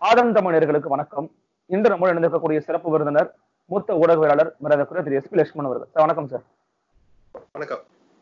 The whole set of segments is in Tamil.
ஆதன் தமிழர்களுக்கு வணக்கம் இன்று நம்முடன் இணைந்திருக்கக்கூடிய சிறப்பு விருந்தினர் மூத்த ஊடகவியலாளர் மரியாதைக்குரிய திரு எஸ் பி லட்சுமணன் அவர்கள் சார் வணக்கம் சார் வணக்கம்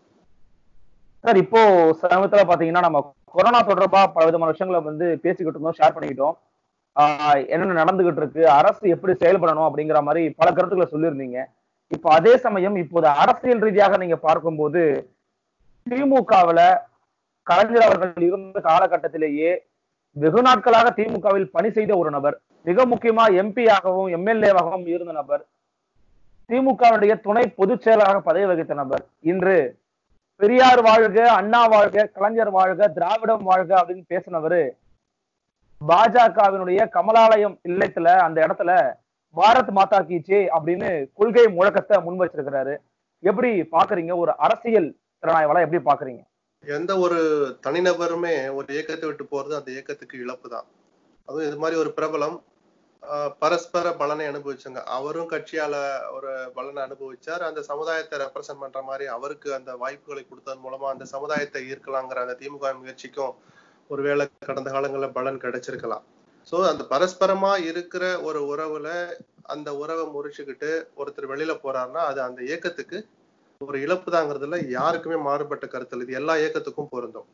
சார் இப்போ சமீபத்துல பாத்தீங்கன்னா நம்ம கொரோனா தொடர்பா பல விதமான விஷயங்களை வந்து பேசிக்கிட்டு இருந்தோம் ஷேர் பண்ணிக்கிட்டோம் ஆஹ் என்னென்ன நடந்துகிட்டு இருக்கு அரசு எப்படி செயல்படணும் அப்படிங்கிற மாதிரி பல கருத்துக்களை சொல்லியிருந்தீங்க இப்போ அதே சமயம் இப்போது அரசியல் ரீதியாக நீங்க பார்க்கும்போது திமுகவுல கலைஞர் அவர்கள் இருந்த காலகட்டத்திலேயே வெகு நாட்களாக திமுகவில் பணி செய்த ஒரு நபர் மிக முக்கியமா எம்பியாகவும் எம்எல்ஏவாகவும் இருந்த நபர் திமுகவுடைய துணை பொதுச் செயலாளராக பதவி வகித்த நபர் இன்று பெரியார் வாழ்க அண்ணா வாழ்க கலைஞர் வாழ்க திராவிடம் வாழ்க அப்படின்னு பேசினவரு பாஜகவினுடைய கமலாலயம் இல்லத்துல அந்த இடத்துல பாரத் மாதா கி ஜெய் அப்படின்னு கொள்கை முழக்கத்தை முன் வச்சிருக்கிறாரு எப்படி பாக்குறீங்க ஒரு அரசியல் திறனாய்வாளா எப்படி பாக்குறீங்க எந்த ஒரு தனிநபருமே ஒரு இயக்கத்தை விட்டு போறது அந்த இயக்கத்துக்கு இழப்பு தான் அதுவும் இது மாதிரி ஒரு பிரபலம் ஆஹ், பரஸ்பர பலனை அனுபவிச்சாங்க அவரும் கட்சியால ஒரு பலனை அனுபவிச்சார் அந்த சமுதாயத்தை ரெப்ரசென்ட் பண்ற மாதிரி அவருக்கு அந்த வாய்ப்புகளை கொடுத்ததன் மூலமா அந்த சமுதாயத்தை ஈர்க்கலாங்கிற அந்த திமுக முயற்சிக்கும் ஒருவேளை கடந்த காலங்களில் பலன் கிடைச்சிருக்கலாம் சோ அந்த பரஸ்பரமா இருக்கிற ஒரு உறவுல அந்த உறவை முறிச்சுக்கிட்டு ஒருத்தர் வெளியில போறாருன்னா அது அந்த இயக்கத்துக்கு ஒரு இழப்பு தாங்கிறதுல யாருக்குமே மாறுபட்ட கருத்து இல்லை. இது எல்லா இயக்கத்துக்கும் பொருந்தும்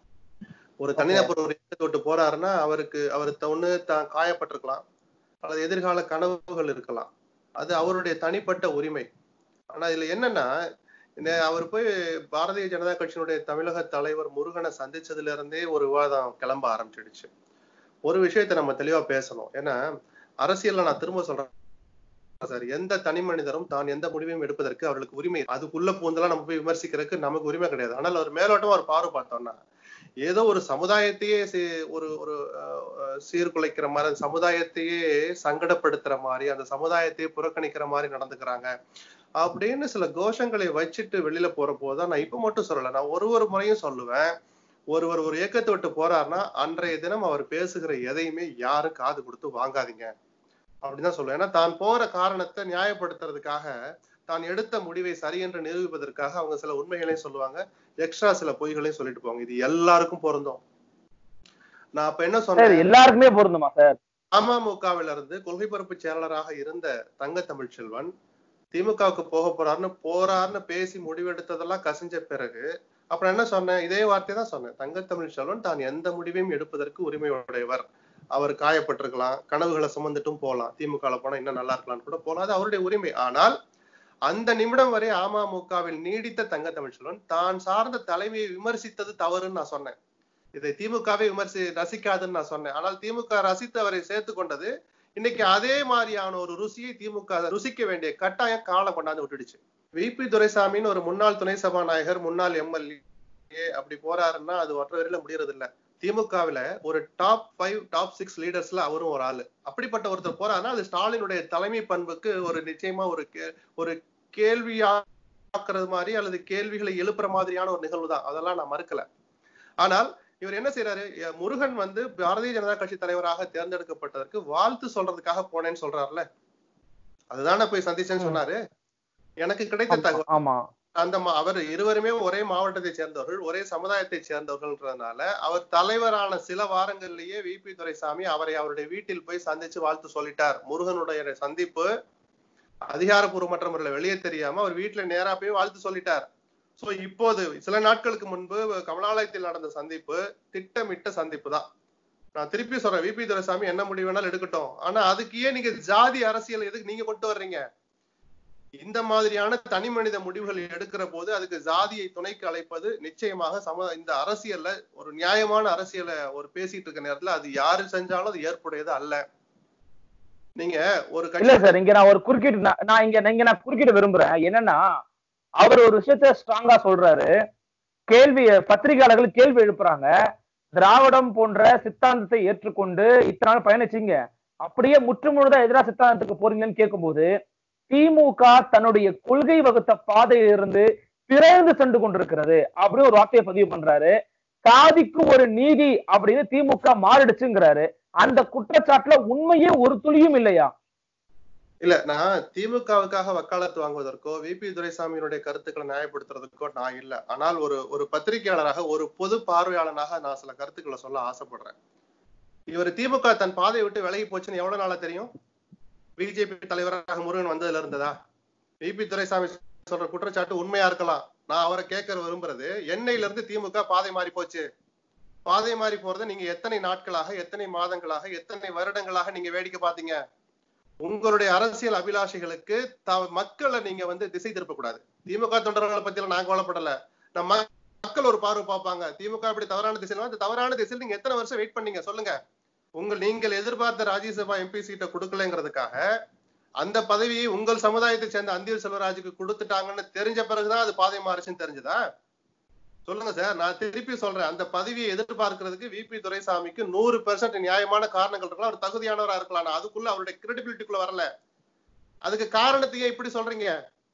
ஒரு தனிநபர் ஒரு இயக்கத்தை விட்டு போறாருன்னா அவருக்கு அவர் ஒண்ணு தான் காயப்பட்டிருக்கலாம் அல்லது எதிர்கால கனவுகள் இருக்கலாம் அது அவருடைய தனிப்பட்ட உரிமை ஆனா இதுல என்னன்னா இந்த அவர் போய் பாரதிய ஜனதா கட்சியினுடைய தமிழக தலைவர் முருகனை சந்திச்சதுல இருந்தே ஒரு விவாதம் கிளம்ப ஆரம்பிச்சிடுச்சு ஒரு விஷயத்தை நம்ம தெளிவா பேசணும் ஏன்னா அரசியல்ல நான் திரும்ப சொல்றேன் சார் எந்த தனி மனிதரும் தான் எந்த முடிவையும் எடுப்பதற்கு அவர்களுக்கு உரிமை அதுக்குள்ள பூந்தெல்லாம் நம்ம போய் விமர்சிக்கிறதுக்கு நமக்கு உரிமை கிடையாது ஆனால் ஒரு மேலோட்டமா ஒரு பார்வை பார்த்தோம்னா ஏதோ ஒரு சமுதாயத்தையே சீ- ஒரு ஒரு அஹ், அஹ், சீர்குலைக்கிற மாதிரி அந்த சமுதாயத்தையே சங்கடப்படுத்துற மாதிரி அந்த சமுதாயத்தையே புறக்கணிக்கிற மாதிரி நடந்துக்கிறாங்க அப்படின்னு சில கோஷங்களை வச்சுட்டு வெளியில போற போதுதான் நான் இப்ப மட்டும் சொல்லல நான் ஒரு ஒரு முறையும் சொல்லுவேன் ஒருவர் ஒரு இயக்கத்தை விட்டு போறாருன்னா அன்றைய தினம் அவர் பேசுகிற எதையுமே யாரும் காது கொடுத்து வாங்காதீங்க அப்படிதான் சொல்லுவேன் ஏன்னா தான் போற காரணத்தை நியாயப்படுத்துறதுக்காக தான் எடுத்த முடிவை சரி என்று நிரூபிப்பதற்காக அவங்க சில உண்மைகளையும் சொல்லுவாங்க எக்ஸ்ட்ரா சில பொய்களையும் சொல்லிட்டு போவாங்க இது எல்லாருக்கும் பொருந்தும் நான் அப்ப என்ன சார் சொன்னேன் எல்லாருக்குமே பொருந்துமா சார் அமமுகவில இருந்து கொள்கை பரப்பு செயலாளராக இருந்த தங்க தமிழ்ச்செல்வன் திமுகவுக்கு போக போறாருன்னு போறாருன்னு பேசி முடிவெடுத்ததெல்லாம் கசிஞ்ச பிறகு அப்புறம் என்ன சொன்னேன் இதே வார்த்தை தான் சொன்னேன் தங்க தமிழ்ச்செல்வன் தான் எந்த முடிவையும் எடுப்பதற்கு உரிமையுடையவர் அவர் காயப்பட்டிருக்கலாம் கனவுகளை சுமந்துட்டும் போகலாம் திமுகல போனா இன்னும் நல்லா இருக்கலாம்னு கூட போகலாம் அது அவருடைய உரிமை ஆனால் அந்த நிமிடம் வரை அமமுகவில் நீடித்த தங்க தமிழ்ச்செல்வன் தான் சார்ந்த தலைமையை விமர்சித்தது தவறுன்னு நான் சொன்னேன் இதை திமுகவே விமர்சி ரசிக்காதுன்னு நான் சொன்னேன் ஆனால் திமுக ரசித்து அவரை சேர்த்து கொண்டது இன்னைக்கு அதே மாதிரியான ஒரு ருசியை திமுக ருசிக்க வேண்டிய கட்டாயம் காலம் கொண்டாந்து விட்டுடுச்சு விபி துரைசாமின்னு ஒரு முன்னாள் துணை சபாநாயகர் முன்னாள் எம்எல்ஏ அப்படி போறாருன்னா அது ஒற்றை வரையில முடியறது இல்ல திமுகவுல ஒரு டாப் ஃபைவ் டாப் சிக்ஸ் லீடர்ஸ்ல அவரும் ஒரு ஆளு அப்படிப்பட்ட ஒருத்தர் போறாருன்னா அது ஸ்டாலினுடைய தலைமை பண்புக்கு ஒரு நிச்சயமா ஒரு கே- ஒரு கேள்வியாக்குறது மாதிரி அல்லது கேள்விகளை எழுப்புற மாதிரியான ஒரு நிகழ்வு தான் அதெல்லாம் நான் மறுக்கல ஆனால் இவர் என்ன செய்யறாரு எ- முருகன் வந்து பாரதிய ஜனதா கட்சி தலைவராக தேர்ந்தெடுக்கப்பட்டதற்கு வாழ்த்து சொல்றதுக்காக போனேன்னு சொல்றாருல அதுதானே போய் சந்திச்சேன்னு சொன்னாரு எனக்கு கிடைத்த தகவல் ஆமா அந்த மா- அவர் இருவருமே ஒரே மாவட்டத்தை சேர்ந்தவர்கள் ஒரே சமுதாயத்தை சேர்ந்தவர்கள்ன்றதுனால அவர் தலைவரான சில வாரங்கள்லயே விபி துரைசாமி அவரை அவருடைய வீட்டில் போய் சந்திச்சு வாழ்த்து சொல்லிட்டார் முருகனுடைய சந்திப்பு அதிகாரப்பூர்வமற்ற முறையில் வெளியே தெரியாம அவர் வீட்டுல நேரா போய் வாழ்த்து சொல்லிட்டார் சோ இப்போது சில நாட்களுக்கு முன்பு கமலாலயத்தில் நடந்த சந்திப்பு திட்டமிட்ட சந்திப்பு தான் நான் திருப்பி சொல்றேன் விபி துரைசாமி என்ன முடிவு வேணாலும் எடுக்கட்டும் ஆனா அதுக்கு ஏன் நீங்க ஜாதி அரசியல் எதுக்கு நீங்க கொண்டு வர்றீங்க இந்த மாதிரியான தனி மனித முடிவுகள் எடுக்கிற போது அதுக்கு ஜாதியை துணைக்கு அழைப்பது நிச்சயமாக சம இந்த அரசியல்ல ஒரு நியாயமான அரசியலை ஒரு பேசிட்டு இருக்க நேரத்துல அது யாரு செஞ்சாலும் அது ஏற்புடையது அல்ல நீங்க ஒரு இல்ல கட்சி சார் இங்க நான் ஒரு குறுக்கீடு நான் நான் இங்க இங்க நான் குறுக்கீடு விரும்புறேன் என்னன்னா அவர் ஒரு விஷயத்த ஸ்ட்ராங்கா சொல்றாரு கேள்வி பத்திரிகையாளர்கள் கேள்வி எழுப்புறாங்க திராவிடம் போன்ற சித்தாந்தத்தை ஏற்றுக்கொண்டு இத்தனை நாள் பயணிச்சீங்க அப்படியே முற்றுமுழுதா எதிராக சித்தாந்தத்துக்கு போறீங்கன்னு கேட்கும்போது திமுக தன்னுடைய கொள்கை வகுத்த பாதையிலிருந்து பிறந்து சென்று கொண்டிருக்கிறது அப்படின்னு ஒரு வார்த்தையை பதிவு பண்றாரு சாதிக்கு ஒரு நீதி அப்படின்னு திமுக மாறிடுச்சுங்கிறாரு அந்த குற்றச்சாட்டுல உண்மையே ஒரு துளியும் இல்லையா இல்ல நான் திமுகவுக்காக வக்காலத்து வாங்குவதற்கோ விபி துரைசாமியினுடைய கருத்துக்களை நியாயப்படுத்துறதுக்கோ நான் இல்ல ஆனால் ஒரு ஒரு பத்திரிகையாளராக ஒரு பொது பார்வையாளனாக நான் சில கருத்துக்களை சொல்ல ஆசைப்படுறேன் இவர் திமுக தன் பாதையை விட்டு விலகி போச்சுன்னு எவ்வளவு நாளா தெரியும் பிஜேபி தலைவராக முருகன் வந்ததுல இருந்ததா விபி துரைசாமி சொல்ற குற்றச்சாட்டு உண்மையா இருக்கலாம் நான் அவரை கேட்க விரும்புறது எண்ணெயில இருந்து திமுக பாதை மாறி போச்சு பாதை மாறி போறதை நீங்க எத்தனை நாட்களாக எத்தனை மாதங்களாக எத்தனை வருடங்களாக நீங்க வேடிக்கை பாத்தீங்க உங்களுடைய அரசியல் அபிலாஷைகளுக்கு த- மக்களை நீங்க வந்து திசை திருப்ப கூடாது திமுக தொண்டர்களை பத்தி எல்லாம் நான் கவலைப்படல நம்ம மக்கள் ஒரு பார்வை பார்ப்பாங்க திமுக இப்படி தவறான திசையில அந்த தவறான திசையில் நீங்க எத்தனை வருஷம் வெயிட் பண்ணீங்க சொல்லுங்க உங்கள் நீங்கள் எதிர்பார்த்த ராஜ்யசபா எம்பி சீட்டை கொடுக்கலங்கிறதுக்காக அந்த பதவியை உங்கள் சமுதாயத்தை சேர்ந்த அந்தியூர் செல்வராஜுக்கு கொடுத்துட்டாங்கன்னு தெரிஞ்ச பிறகுதான் அது பாதை மாறுச்சுன்னு தெரிஞ்சதா சொல்லுங்க சார் நான் திருப்பி சொல்றேன் அந்த பதவியை எதிர்பார்க்கிறதுக்கு விபி துரைசாமிக்கு நூறு பெர்சன்ட் நியாயமான காரணங்கள் இருக்கலாம் அவர் தகுதியானவரா இருக்கலாம் ஆனா அதுக்குள்ள அவருடைய கிரெடிபிலிட்டிக்குள்ள வரல அதுக்கு காரணத்தையே இப்படி சொல்றீங்க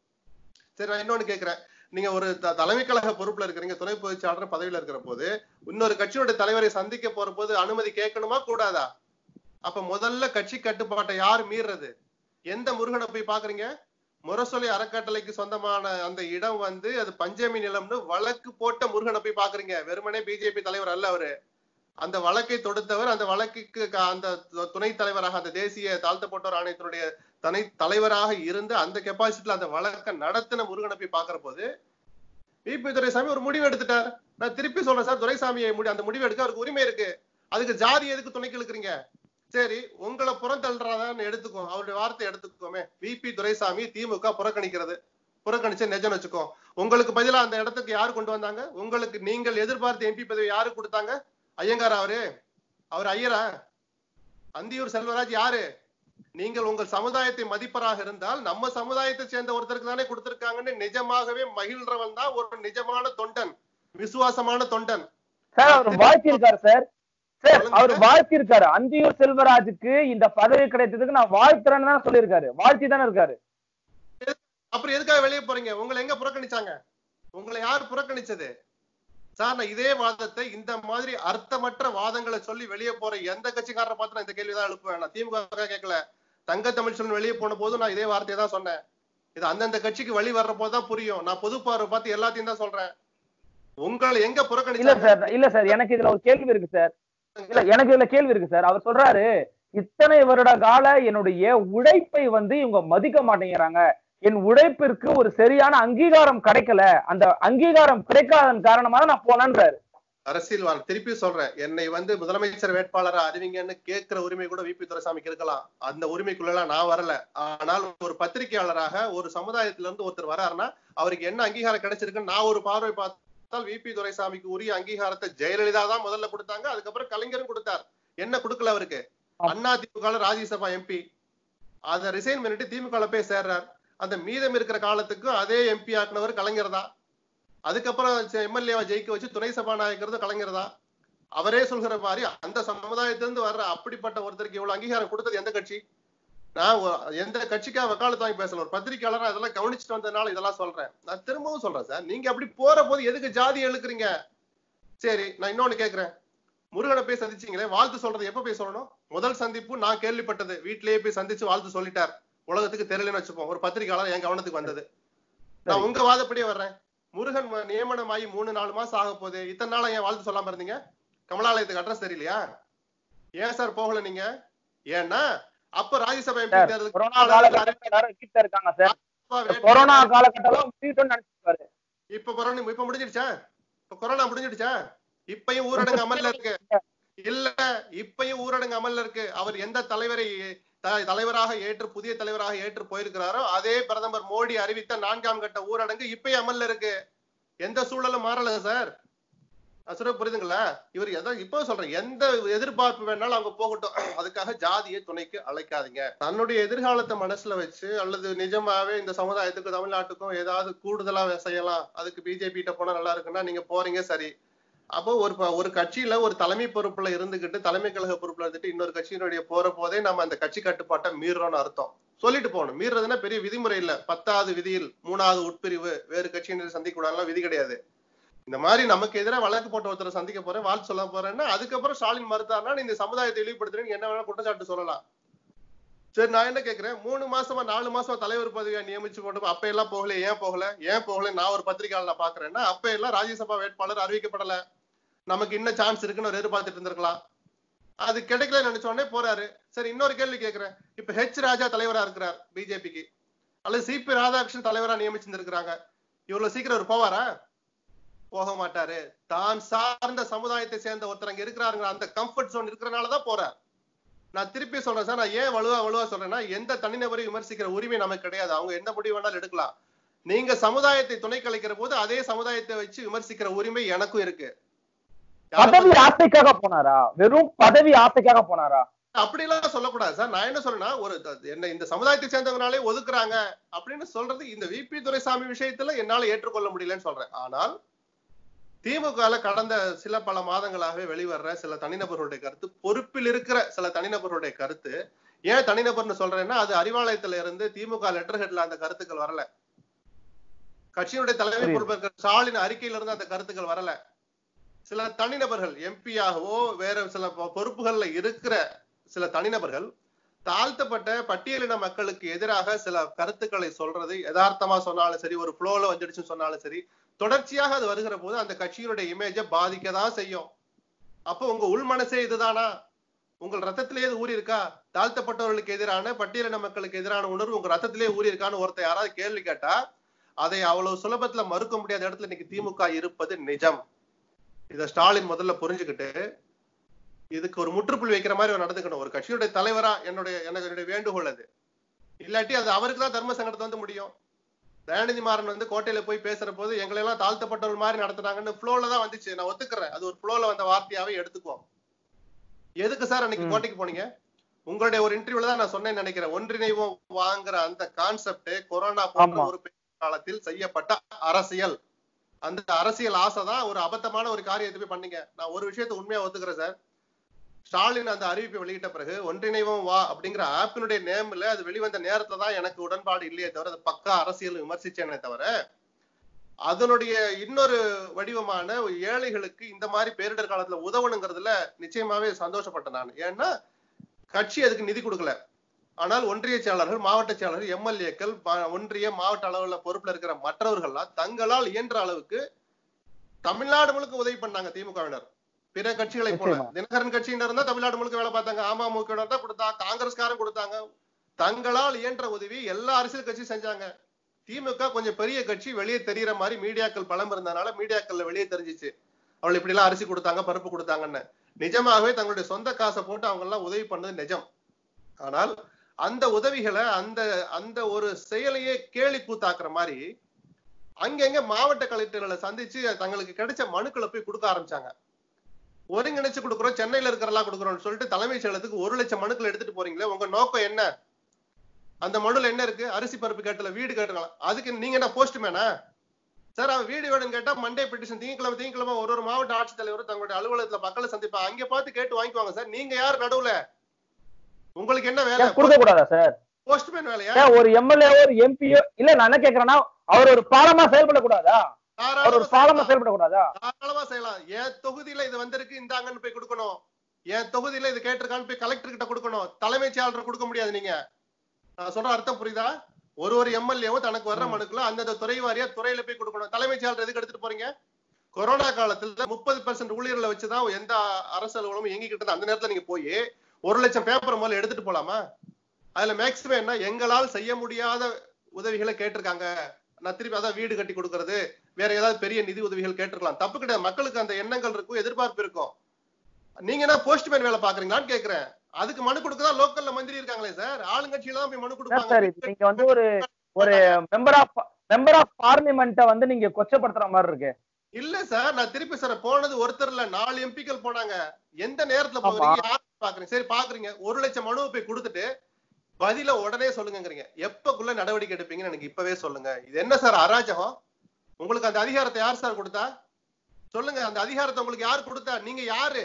சரி நான் இன்னொன்னு கேக்குறேன் நீங்க ஒரு த- தலைமை கழக பொறுப்புல இருக்கிறீங்க துணை பொதுச்சாளர் பதவியில இருக்கிற போது இன்னொரு கட்சியோட தலைவரை சந்திக்க போற போது அனுமதி கேட்கணுமா கூடாதா அப்ப முதல்ல கட்சி கட்டுப்பாட்டை யார் மீறுறது எந்த முருகனை போய் பாக்குறீங்க முரசொலி அறக்கட்டளைக்கு சொந்தமான அந்த இடம் வந்து அது பஞ்சமி நிலம்னு வழக்கு போட்ட முருகனை போய் பாக்குறீங்க வெறுமனே பிஜேபி தலைவர் அல்ல அவரு அந்த வழக்கை தொடுத்தவர் அந்த வழக்குக்கு க- அந்த து- துணைத் தலைவராக அந்த தேசிய தாழ்த்தப்பட்டோர் ஆணையத்தினுடைய தனி தலைவராக இருந்து அந்த கெப்பாசிட்டில அந்த வழக்கை நடத்தின முருகனை போய் பாக்குற போது விபி துரைசாமி ஒரு முடிவு எடுத்துட்டார் நான் திருப்பி சொல்றேன் சார் துரைசாமியை முடி அந்த முடிவு எடுக்க அவருக்கு உரிமை இருக்கு அதுக்கு ஜாதி எதுக்கு துணைக்கு இழுக்கிறீங்க சரி உங்களை புறந்தள்ளுறதான்னு எடுத்துக்கோ அவருடைய வார்த்தை எடுத்துக்கோமே விபி துரைசாமி திமுக புறக்கணிக்கிறது புறக்கணிச்ச நெஜம் வச்சுக்கோ உங்களுக்கு பதிலா அந்த இடத்துக்கு யாரு கொண்டு வந்தாங்க உங்களுக்கு நீங்கள் எதிர்பார்த்த எம்பி பதவி யாரு கொடுத்தாங்க ஐயங்கார் அவரு அவர் ஐயரா அந்தியூர் செல்வராஜ் யாரு நீங்கள் உங்கள் சமுதாயத்தை மதிப்பராக இருந்தால் நம்ம சமுதாயத்தை சேர்ந்த ஒருத்தருக்கு தானே கொடுத்திருக்காங்கன்னு நிஜமாகவே மகிழ்றவன் தான் ஒரு நிஜமான தொண்டன் விசுவாசமான தொண்டன் சார் அவர் வாழ்த்திருக்காரு சார் சார் சொல்லுங்க அவர் சார். வாழ்த்திருக்காரு அந்தியூர் செல்வராஜுக்கு இந்த பதவி கிடைத்ததுக்கு நான் வாழ்த்துறேன்னு தான் சொல்லியிருக்காரு வாழ்த்தி தானே இருக்காரு அப்புறம் எதுக்காக வெளியே போறீங்க உங்களை எங்க புறக்கணிச்சாங்க உங்களை யார் புறக்கணிச்சது சார் நான் இதே வாதத்தை இந்த மாதிரி அர்த்தமற்ற வாதங்களை சொல்லி வெளியே போற எந்த கட்சிக்காரரை பார்த்து நான் இந்த கேள்விதான் எழுப்புவேன் நான் திமுக கேட்கல தங்க தமிழ்ச்செல்வன் வெளியே போன போது நான் இதே வார்த்தையை தான் சொன்னேன் இது அந்தந்த கட்சிக்கு வழி வர்ற போதுதான் புரியும் நான் பொது பார்வை பார்த்து எல்லாத்தையும் தான் சொல்றேன் உங்களை எங்க இல்ல புறக்கணிச்சாங்க சார் இல்ல சார் எனக்கு இதுல ஒரு கேள்வி இருக்கு சார் இல்ல எனக்கு இதுல கேள்வி இருக்கு சார் அவர் சொல்றாரு இத்தனை வருட கால என்னுடைய உழைப்பை வந்து இவங்க மதிக்க மாட்டேங்கிறாங்க என் உழைப்பிற்கு ஒரு சரியான அங்கீகாரம் கிடைக்கல அந்த அங்கீகாரம் கிடைக்காதன் காரணமா தான் நான் போனேன்றாரு அரசியல்வாதி திருப்பி சொல்றேன் என்னை வந்து முதலமைச்சர் வேட்பாளரா அறிவிங்கன்னு கேட்கிற உரிமை கூட விபி துரைசாமிக்கு இருக்கலாம் அந்த உரிமைக்குள்ள எல்லாம் நான் வரல ஆனால் ஒரு பத்திரிகையாளராக ஒரு சமுதாயத்துல இருந்து ஒருத்தர் வராருன்னா அவருக்கு என்ன அங்கீகாரம் கிடைச்சிருக்குன்னு நான் ஒரு பார்வை பார்த்தால் விபி துரைசாமிக்கு உரிய அங்கீகாரத்தை ஜெயலலிதா தான் முதல்ல கொடுத்தாங்க அதுக்கப்புறம் கலைஞரும் கொடுத்தார் என்ன கொடுக்கல அவருக்கு அண்ணா திமுக ராஜ்யசபா எம்பி அதை ரிசைன் பண்ணிட்டு திமுக போய் சேர்றார் அந்த மீதம் இருக்கிற காலத்துக்கும் அதே எம்பி ஆக்குனவர் கலைஞர் தான் அதுக்கப்புறம் எம்எல்ஏவா ஜெயிக்க வச்சு துணை சபாநாயகர் கலைஞர் தான் அவரே சொல்கிற மாதிரி அந்த சமுதாயத்திலிருந்து வர்ற அப்படிப்பட்ட ஒருத்தருக்கு இவ்வளவு அங்கீகாரம் கொடுத்தது எந்த கட்சி நான் ஒ- எந்த கட்சிக்கா வக்காலத்து வாங்கி பேசல ஒரு பத்திரிக்கையாளரா அதெல்லாம் கவனிச்சுட்டு வந்ததுனால இதெல்லாம் சொல்றேன் நான் திரும்பவும் சொல்றேன் சார் நீங்க அப்படி போற போது எதுக்கு ஜாதி எழுக்குறீங்க சரி நான் இன்னொன்னு கேக்குறேன் முருகனை போய் சந்திச்சீங்களே வாழ்த்து சொல்றது எப்ப போய் சொல்லணும் முதல் சந்திப்பு நான் கேள்விப்பட்டது வீட்டிலேயே போய் சந்திச்சு வாழ்த்து சொல்லிட்டார் உலகத்துக்கு தெரியலன்னு வச்சுப்போம் ஒரு பத்திரிக்கையாளர் என் கவனத்துக்கு வந்தது நான் உங்க வாதப்படியே வர்றேன் முருகன் ம- நியமனமாகி மூணு நாலு மாசம் ஆக போகுது இத்தனை நாளா ஏன் வாழ்த்து சொல்லாம இருந்தீங்க கமலாலயத்துக்கு அட்ரஸ் தெரியலையா ஏன் சார் போகல நீங்க ஏன்னா அப்ப ராஜ்யசபா எம்பி சார் தேர்தலுக்கு கொரோனா காலகட்டத்தில் எல்லாரும் வீட்டுல இருக்காங்க சார் வேட்பாளர் கொரோனா காலகட்டம் முடியட்டும்னு நினைச்சிருக்காரு இப்ப கொரோனா இப்ப முடிஞ்சிடுச்சா இப்ப கொரோனா முடிஞ்சிடுச்சா இப்பயும் ஊரடங்கு அமல்ல இருக்கு இல்ல இப்பயும் ஊரடங்கு அமல்ல இருக்கு அவர் எந்த தலைவரை த- தலைவராக ஏற்று புதிய தலைவராக ஏற்று போயிருக்கிறாரோ அதே பிரதமர் மோடி அறிவித்த நான்காம் கட்ட ஊரடங்கு இப்பயும் அமல்ல இருக்கு எந்த சூழலும் மாறல சார் சொல்ல புரியுதுங்களா இவர் எதை இப்போ சொல்றேன் எந்த எதிர்பார்ப்பு வேணாலும் அவங்க போகட்டும் அதுக்காக ஜாதியை துணைக்கு அழைக்காதீங்க தன்னுடைய எதிர்காலத்தை மனசுல வச்சு அல்லது நிஜமாவே இந்த சமுதாயத்துக்கும் தமிழ்நாட்டுக்கும் ஏதாவது கூடுதலா செய்யலாம் அதுக்கு பிஜேபி கிட்ட போனா நல்லா இருக்குன்னா நீங்க போறீங்க சரி அப்போ ஒரு ப- ஒரு கட்சியில ஒரு தலைமை பொறுப்புல இருந்துகிட்டு தலைமை கழக பொறுப்புல இருந்துட்டு இன்னொரு கட்சியினுடைய போற போதே நம்ம அந்த கட்சி கட்டுப்பாட்டை மீறுறோம்னு அர்த்தம் சொல்லிட்டு போகணும் மீறுறதுன்னா பெரிய விதிமுறை இல்ல பத்தாவது விதியில் மூணாவது உட்பிரிவு வேறு கட்சியினரை சந்திக்க கூடாதுலாம் விதி கிடையாது இந்த மாதிரி நமக்கு எதிராக வழக்கு போட்ட ஒருத்தரை சந்திக்க போறேன் வாழ்த்து சொல்ல போறேன்னா அதுக்கப்புறம் ஸ்டாலின் மறுத்தாருன்னா நீ இந்த சமுதாயத்தை இழிவுபடுத்துறேன்னு என்ன வேணா குற்றச்சாட்டு சொல்லலாம் சரி நான் என்ன கேக்குறேன் மூணு மாசமா நாலு மாசமா தலைவர் பதவியா நியமிச்சு போட்டு அப்ப எல்லாம் போகல ஏன் போகல ஏன் போகல நான் ஒரு பத்திரிகையாளர் பாக்குறேன்னா அப்ப எல்லாம் ராஜ்யசபா வேட்பாளர் அறிவிக்கப்படல நமக்கு இன்னும் சான்ஸ் இருக்குன்னு ஒரு எதிர்பார்த்துட்டு இருந்திருக்கலாம் அது கிடைக்கல நினைச்ச உடனே போறாரு சரி இன்னொரு கேள்வி கேட்கிறேன் இப்ப ஹெச் ராஜா தலைவரா இருக்கிறார் பிஜேபிக்கு அல்லது சிபி ராதாகிருஷ்ணன் தலைவரா நியமிச்சிருந்திருக்கிறாங்க இவ்வளவு சீக்கிரம் அவர் போவாரா போக மாட்டாரு தான் சார்ந்த சமுதாயத்தை சேர்ந்த ஒருத்தர் அங்க இருக்கிறாருங்கிற அந்த கம்ஃபர்ட் ஜோன் இருக்கிறனாலதான் போறார் நான் திருப்பி சொல்றேன் சார் நான் ஏன் வலுவா வலுவா சொல்றேன்னா எந்த தனிநபரையும் விமர்சிக்கிற உரிமை நமக்கு கிடையாது அவங்க எந்த முடிவு வேணாலும் எடுக்கலாம் நீங்க சமுதாயத்தை துணை கலைக்கிற போது அதே சமுதாயத்தை வச்சு விமர்சிக்கிற உரிமை எனக்கும் இருக்கு யாரை பதவி ஆசைக்காக போனாரா வெறும் பதவி ஆசைக்காக போனாரா அப்படிலாம் சொல்லக்கூடாது சார் நான் என்ன சொல்றேன்னா ஒரு த- என்ன இந்த சமுதாயத்தை சேர்ந்தவங்கனாலே ஒதுக்குறாங்க அப்படின்னு சொல்றது இந்த விபி துரைசாமி விஷயத்துல என்னால ஏற்றுக்கொள்ள முடியலன்னு சொல்றேன் ஆனால் திமுகல கடந்த சில பல மாதங்களாகவே வெளிவர்ற சில தனிநபர்களுடைய கருத்து பொறுப்பில் இருக்கிற சில தனிநபர்களுடைய கருத்து ஏன் தனிநபர்னு சொல்றேன்னா அது அறிவாலயத்துல இருந்து திமுக லெட்டர் ஹெட்ல அந்த கருத்துக்கள் வரல கட்சியினுடைய தலைமை புரியுது. பொறுப்பு இருக்கிற ஸ்டாலின் அறிக்கையில இருந்து அந்த கருத்துக்கள் வரல சில தனிநபர்கள் எம்பியாகவோ வேற சில பொ- பொறுப்புகள்ல இருக்கிற சில தனிநபர்கள் தாழ்த்தப்பட்ட பட்டியலின மக்களுக்கு எதிராக சில கருத்துக்களை சொல்றது யதார்த்தமா சொன்னாலும் சரி ஒரு ஃப்ளோல வந்துடுச்சுன்னு சொன்னாலும் சரி தொடர்ச்சியாக அது வருகிற போது அந்த கட்சியினுடைய இமேஜை பாதிக்க தான் செய்யும் அப்போ உங்க உள் மனசே இதுதானா உங்கள் ரத்தத்திலேயே இது ஊறி இருக்கா தாழ்த்தப்பட்டவர்களுக்கு எதிரான பட்டியலின மக்களுக்கு எதிரான உணர்வு உங்க ரத்தத்திலேயே ஊறி இருக்கான்னு ஒருத்தர் யாராவது கேள்வி கேட்டா அதை அவ்வளவு சுலபத்துல மறுக்க முடியாத இடத்துல இன்னைக்கு திமுக இருப்பது நிஜம் இத ஸ்டாலின் முதல்ல புரிஞ்சுக்கிட்டு இதுக்கு ஒரு முற்றுப்புள்ளி வைக்கிற மாதிரி அவர் நடந்துக்கணும் ஒரு கட்சியுடைய தலைவரா என்னுடைய எனக்கு என்னுடைய வேண்டுகோள் அது இல்லாட்டி அது அவருக்கு தான் தர்ம சங்கடத்தை வந்து முடியும் தயாநிதி மாறன் வந்து கோட்டையில போய் பேசுற போது எங்களை எல்லாம் தாழ்த்தப்பட்டவர் மாதிரி நடத்துனாங்கன்னு ஃப்ளோல தான் வந்துச்சு நான் ஒத்துக்கிறேன் அது ஒரு ஃப்ளோல வந்த வார்த்தையாவே எடுத்துக்குவோம் எதுக்கு சார் அன்னைக்கு ம். கோட்டைக்கு போனீங்க உங்களுடைய ஒரு இன்டர்வியூல தான் நான் சொன்னேன்னு நினைக்கிறேன் ஒன்றிணைவோம் வாங்குற அந்த கான்செப்ட் கொரோனா போன்ற ஆமா. ஒரு பெரிய காலத்தில் செய்யப்பட்ட அரசியல் அந்த அரசியல் ஆசை தான் ஒரு அபத்தமான ஒரு காரியத்தை போய் பண்ணீங்க நான் ஒரு விஷயத்தை உண்மையா ஒத்துக்கிறேன் சார் ஸ்டாலின் அந்த அறிவிப்பை வெளியிட்ட பிறகு ஒன்றிணைவோம் வா அப்படிங்கிற ஆப்பினுடைய நேம்ல அது வெளிவந்த நேரத்துல தான் எனக்கு உடன்பாடு இல்லையே தவிர அது பக்கா அரசியல் விமர்சிச்சேனே தவிர அதனுடைய இன்னொரு வடிவமான ஏழைகளுக்கு இந்த மாதிரி பேரிடர் காலத்துல உதவணுங்கிறதுல நிச்சயமாவே சந்தோஷப்பட்டேன் நான் ஏன்னா கட்சி அதுக்கு நிதி கொடுக்கல ஆனால் ஒன்றிய செயலாளர்கள் மாவட்ட செயலாளர்கள் எம்எல்ஏக்கள் ஒன்றிய மாவட்ட அளவுல பொறுப்புல இருக்கிற மற்றவர்கள்லாம் தங்களால் இயன்ற அளவுக்கு தமிழ்நாடு முழுக்க உதவி பண்ணாங்க திமுகவினர் பிற கட்சிகளை போல நிச்சயமா. தினகரன் கட்சியினர் தான் தமிழ்நாடு முழுக்க வேலை பார்த்தாங்க அமமுக தான் கொடுத்தாங்க காங்கிரஸ்காரன் கொடுத்தாங்க தங்களால் இயன்ற உதவி எல்லா அரசியல் கட்சியும் செஞ்சாங்க திமுக கொஞ்சம் பெரிய கட்சி வெளியே தெரியற மாதிரி மீடியாக்கள் பலம் இருந்தனால மீடியாக்கள்ல வெளியே தெரிஞ்சிச்சு அவள் இப்படி எல்லாம் அரிசி கொடுத்தாங்க பருப்பு கொடுத்தாங்கன்னு நிஜமாகவே தங்களுடைய சொந்த காசை போட்டு அவங்க எல்லாம் உதவி பண்ணது நிஜம் ஆனால் அந்த உதவிகளை அந்த அந்த ஒரு செயலையே கேலி கூத்தாக்குற மாதிரி அங்கங்க மாவட்ட கலெக்டர்களை சந்திச்சு தங்களுக்கு கிடைச்ச மனுக்களை போய் கொடுக்க ஆரம்பிச்சாங்க ஒருங்கிணைச்சு கொடுக்குறோம் சென்னையில இருக்கிறலாம் கொடுக்குறோம்னு சொல்லிட்டு தலைமைச் செயலகத்துக்கு ஒரு லட்சம் மனுக்கள் எடுத்துட்டு போறீங்களே உங்க நோக்கம் என்ன அந்த மனுல என்ன இருக்கு அரிசி பருப்பு கேட்டல வீடு கேட்டுக்கலாம் அதுக்கு நீங்க என்ன போஸ்ட்மேனா சார் அவன் வீடு வேணும்னு கேட்டா மண்டே பெட்டிஷன் திங்கக்கிழமை திங்கக்கிழமை ஒரு ஒரு மாவட்ட ஆட்சித்தலைவர் தங்களுடைய அலுவலகத்துல மக்களை சந்திப்பாங்க அங்க பார்த்து கேட்டு வாங்கிக்குவாங்க சார் நீங்க யார் நடுவுல உங்களுக்கு என்ன வேலை ஏன் கொடுக்க கூடாதா சார் போஸ்ட்மேன் வேலையா ஏன் ஒரு எம்எல்ஏ ஒரு எம்பியோ இல்ல நான் என்ன கேக்குறேன்னா அவர் ஒரு பாலமா செயல்படக்கூடாதா அவர் ஒரு பாலமா தாராளமா செயல்படக்கூடாதா தாராளமா செய்யலாம் என் தொகுதியில இது வந்திருக்கு இந்தாங்கன்னு போய் கொடுக்கணும் என் தொகுதியில இது கேட்டிருக்கான்னு போய் கலெக்டர் கிட்ட கொடுக்கணும் தலைமைச் செயலாளர் கொடுக்க முடியாது நீங்க நான் சொல்ற அர்த்தம் புரியுதா ஒரு ஒரு எம்எல்ஏவும் தனக்கு வர்ற ம். மனுக்குள்ள அந்தந்த துறை வாரியா துறையில போய் கொடுக்கணும் தலைமைச் செயலாளர் எதுக்கு எடுத்துட்டு போறீங்க கொரோனா காலத்துல முப்பது பெர்சென்ட் ஊழியர்களை வச்சுதான் எந்த அரசு அலுவலகம் இயங்கிக்கிட்டு இருந்தது. அந்த நேரத்துல நீங்க போய் ஒரு லட்சம் பேப்பர் முதல்ல எடுத்துட்டு போலாமா அதுல மேக்ஸிமம் என்ன எங்களால் செய்ய முடியாத உதவிகளை கேட்டிருக்காங்க நான் திருப்பி அதான் வீடு கட்டி கொடுக்கறது வேற ஏதாவது பெரிய நிதி உதவிகள் கேட்டிருக்கலாம் தப்பு கிடையாது மக்களுக்கு அந்த எண்ணங்கள் இருக்கும் எதிர்பார்ப்பு இருக்கும் நீங்க என்ன போஸ்ட்மேன் வேலை பாக்குறீங்களான்னு கேக்குறேன் அதுக்கு மனு கொடுக்கதான் லோக்கல்ல மந்திரி இருக்காங்களே சார் ஆளுங்கட்சியில தான் போய் மனு என்ன சார் இது கொடுப்பாங்க நீங்க வந்து ஒரு ஒரு மெம்பர் ஆஃப் மெம்பர் ஆஃப் பார்லிமெண்ட்டை வந்து நீங்க கொச்சப்படுத்துற மாதிரி இருக்கு இல்ல சார் நான் திருப்பி சார் போனது ஒருத்தர் இல்ல நாலு எம்பிக்கள் போனாங்க எந்த நேரத்துல ஆமா. போகிறீங்க யார் பாக்குறீங்க சரி பாக்குறீங்க ஒரு லட்சம் மனுவை போய் கொடுத்துட்டு பதில உடனே சொல்லுங்கங்கறீங்க எப்பக்குள்ள நடவடிக்கை எடுப்பீங்கன்னு எனக்கு இப்பவே சொல்லுங்க இது என்ன சார் அராஜகம் உங்களுக்கு அந்த அதிகாரத்தை யார் சார் கொடுத்தா சொல்லுங்க அந்த அதிகாரத்தை உங்களுக்கு யார் கொடுத்தா நீங்க யாரு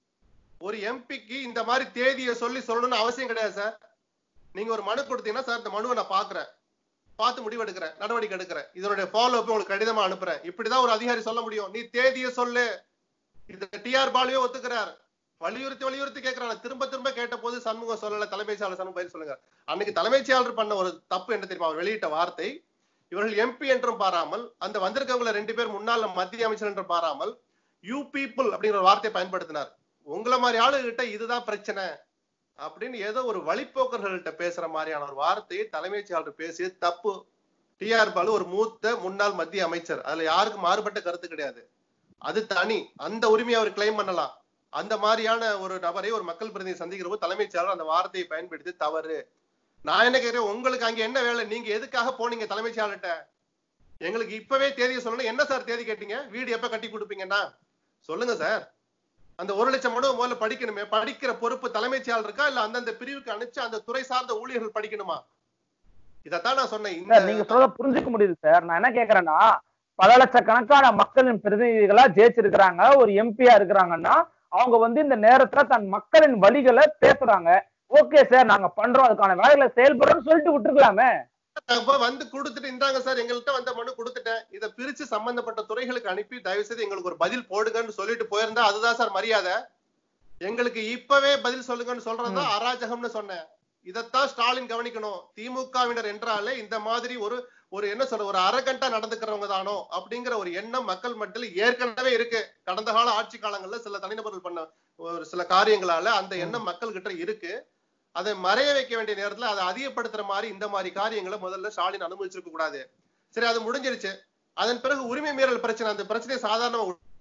ஒரு எம்பிக்கு இந்த மாதிரி தேதியை சொல்லி சொல்லணும்னு அவசியம் கிடையாது சார் நீங்க ஒரு மனு கொடுத்தீங்கன்னா சார் இந்த மனுவை நான் பாக்குறேன் பார்த்து முடிவு எடுக்கிறேன் நடவடிக்கை எடுக்கிறேன் இதனுடைய ஃபாலோ அப் உங்களுக்கு கடிதமா அனுப்புறேன் இப்படிதான் ஒரு அதிகாரி சொல்ல முடியும் நீ தேதியை சொல்லு இது டிஆர் பாலுவே ஒத்துக்கிறார் வலியுறுத்தி வலியுறுத்தி கேட்கிறாங்க திரும்ப திரும்ப கேட்ட போது சண்முகம் சொல்லல தலைமைச் செயலாளர் சண்முகம் பதில் சொல்லுங்க அன்னைக்கு தலைமைச் செயலாளர் பண்ண ஒரு தப்பு என்ன தெரியுமா அவர் வெளியிட்ட வார்த்தை இவர்கள் எம்பி என்றும் பாராமல் அந்த வந்திருக்கவங்கள ரெண்டு பேர் முன்னாள் மத்திய அமைச்சர் என்றும் பாராமல் யூ பீப்புள் அப்படிங்கிற ஒரு வார்த்தையை பயன்படுத்தினார் உங்களை மாதிரி ஆளுகிட்ட இதுதான் பிரச்சனை அப்படின்னு ஏதோ ஒரு வழிப்போக்கர்கள்ட்ட பேசுற மாதிரியான ஒரு வார்த்தையை தலைமைச் செயலாளர் பேசியது தப்பு டிஆர் பாலு ஒரு மூத்த முன்னாள் மத்திய அமைச்சர் அதுல யாருக்கும் மாறுபட்ட கருத்து கிடையாது அது தனி அந்த உரிமையை அவர் கிளைம் பண்ணலாம் அந்த மாதிரியான ஒரு நபரை ஒரு மக்கள் பிரதிநிதி சந்திக்கிற போது தலைமைச் செயலாளர் அந்த வார்த்தையை பயன்படுத்தி தவறு நான் என்ன கேட்கிறேன் உங்களுக்கு அங்க என்ன வேலை நீங்க எதுக்காக போனீங்க தலைமைச் செயலாளர்கிட்ட எங்களுக்கு இப்பவே தேதியை சொல்லணும் என்ன சார் தேதி கேட்டீங்க வீடு எப்ப கட்டி கொடுப்பீங்கன்னா சொல்லுங்க சார் அந்த ஒரு லட்சம் மனு முதல்ல படிக்கணுமே படிக்கிற பொறுப்பு தலைமைச் செயலாளர் இருக்கா இல்ல அந்தந்த பிரிவுக்கு அனுப்பிச்சு அந்த துறை சார்ந்த ஊழியர்கள் படிக்கணுமா இதத்தான் நான் சொன்னேன் இந்த சார் நீங்க சொல்றத புரிஞ்சுக்க முடியுது சார் நான் என்ன கேக்குறேன்னா பல லட்சக்கணக்கான மக்களின் பிரதிநிதிகளா ஜெயிச்சிருக்கிறாங்க ஒரு எம்பியா இருக்கிறாங்கன்னா அவங்க வந்து இந்த நேரத்துல தன் மக்களின் வழிகளை பேசுறாங்க ஓகே சார் நாங்க பண்றோம் அதுக்கான வேலைகளை செயல்படுறோம்னு சொல்லிட்டு விட்டுருக்கலாமே அப்ப வந்து கொடுத்துட்டு இந்தாங்க சார் எங்கள்கிட்ட வந்த மனு கொடுத்துட்டேன் இதை பிரிச்சு சம்பந்தப்பட்ட துறைகளுக்கு அனுப்பி தயவு செய்து எங்களுக்கு ஒரு பதில் போடுங்கன்னு சொல்லிட்டு போயிருந்தா அதுதான் சார் மரியாதை எங்களுக்கு இப்பவே பதில் சொல்லுங்கன்னு சொல்றதுதான் அராஜகம்னு சொன்னேன் இதைத்தான் ஸ்டாலின் கவனிக்கணும் திமுகவினர் என்றாலே இந்த மாதிரி ஒரு ஒரு என்ன சொல்ற ஒரு அரகண்டா நடந்துக்கிறவங்க தானோ அப்படிங்கிற ஒரு எண்ணம் மக்கள் மத்தியில் ஏற்கனவே இருக்கு கடந்த கால ஆட்சி காலங்கள்ல சில தனிநபர்கள் பண்ண ஒரு சில காரியங்களால அந்த எண்ணம் மக்கள் கிட்ட இருக்கு அதை மறைய வைக்க வேண்டிய நேரத்துல அதை அதிகப்படுத்துற மாதிரி இந்த மாதிரி காரியங்களை முதல்ல ஸ்டாலின் அனுமதிச்சிருக்க கூடாது சரி அது முடிஞ்சிருச்சு அதன் பிறகு உரிமை மீறல் பிரச்சனை அந்த பிரச்சனையை சாதாரண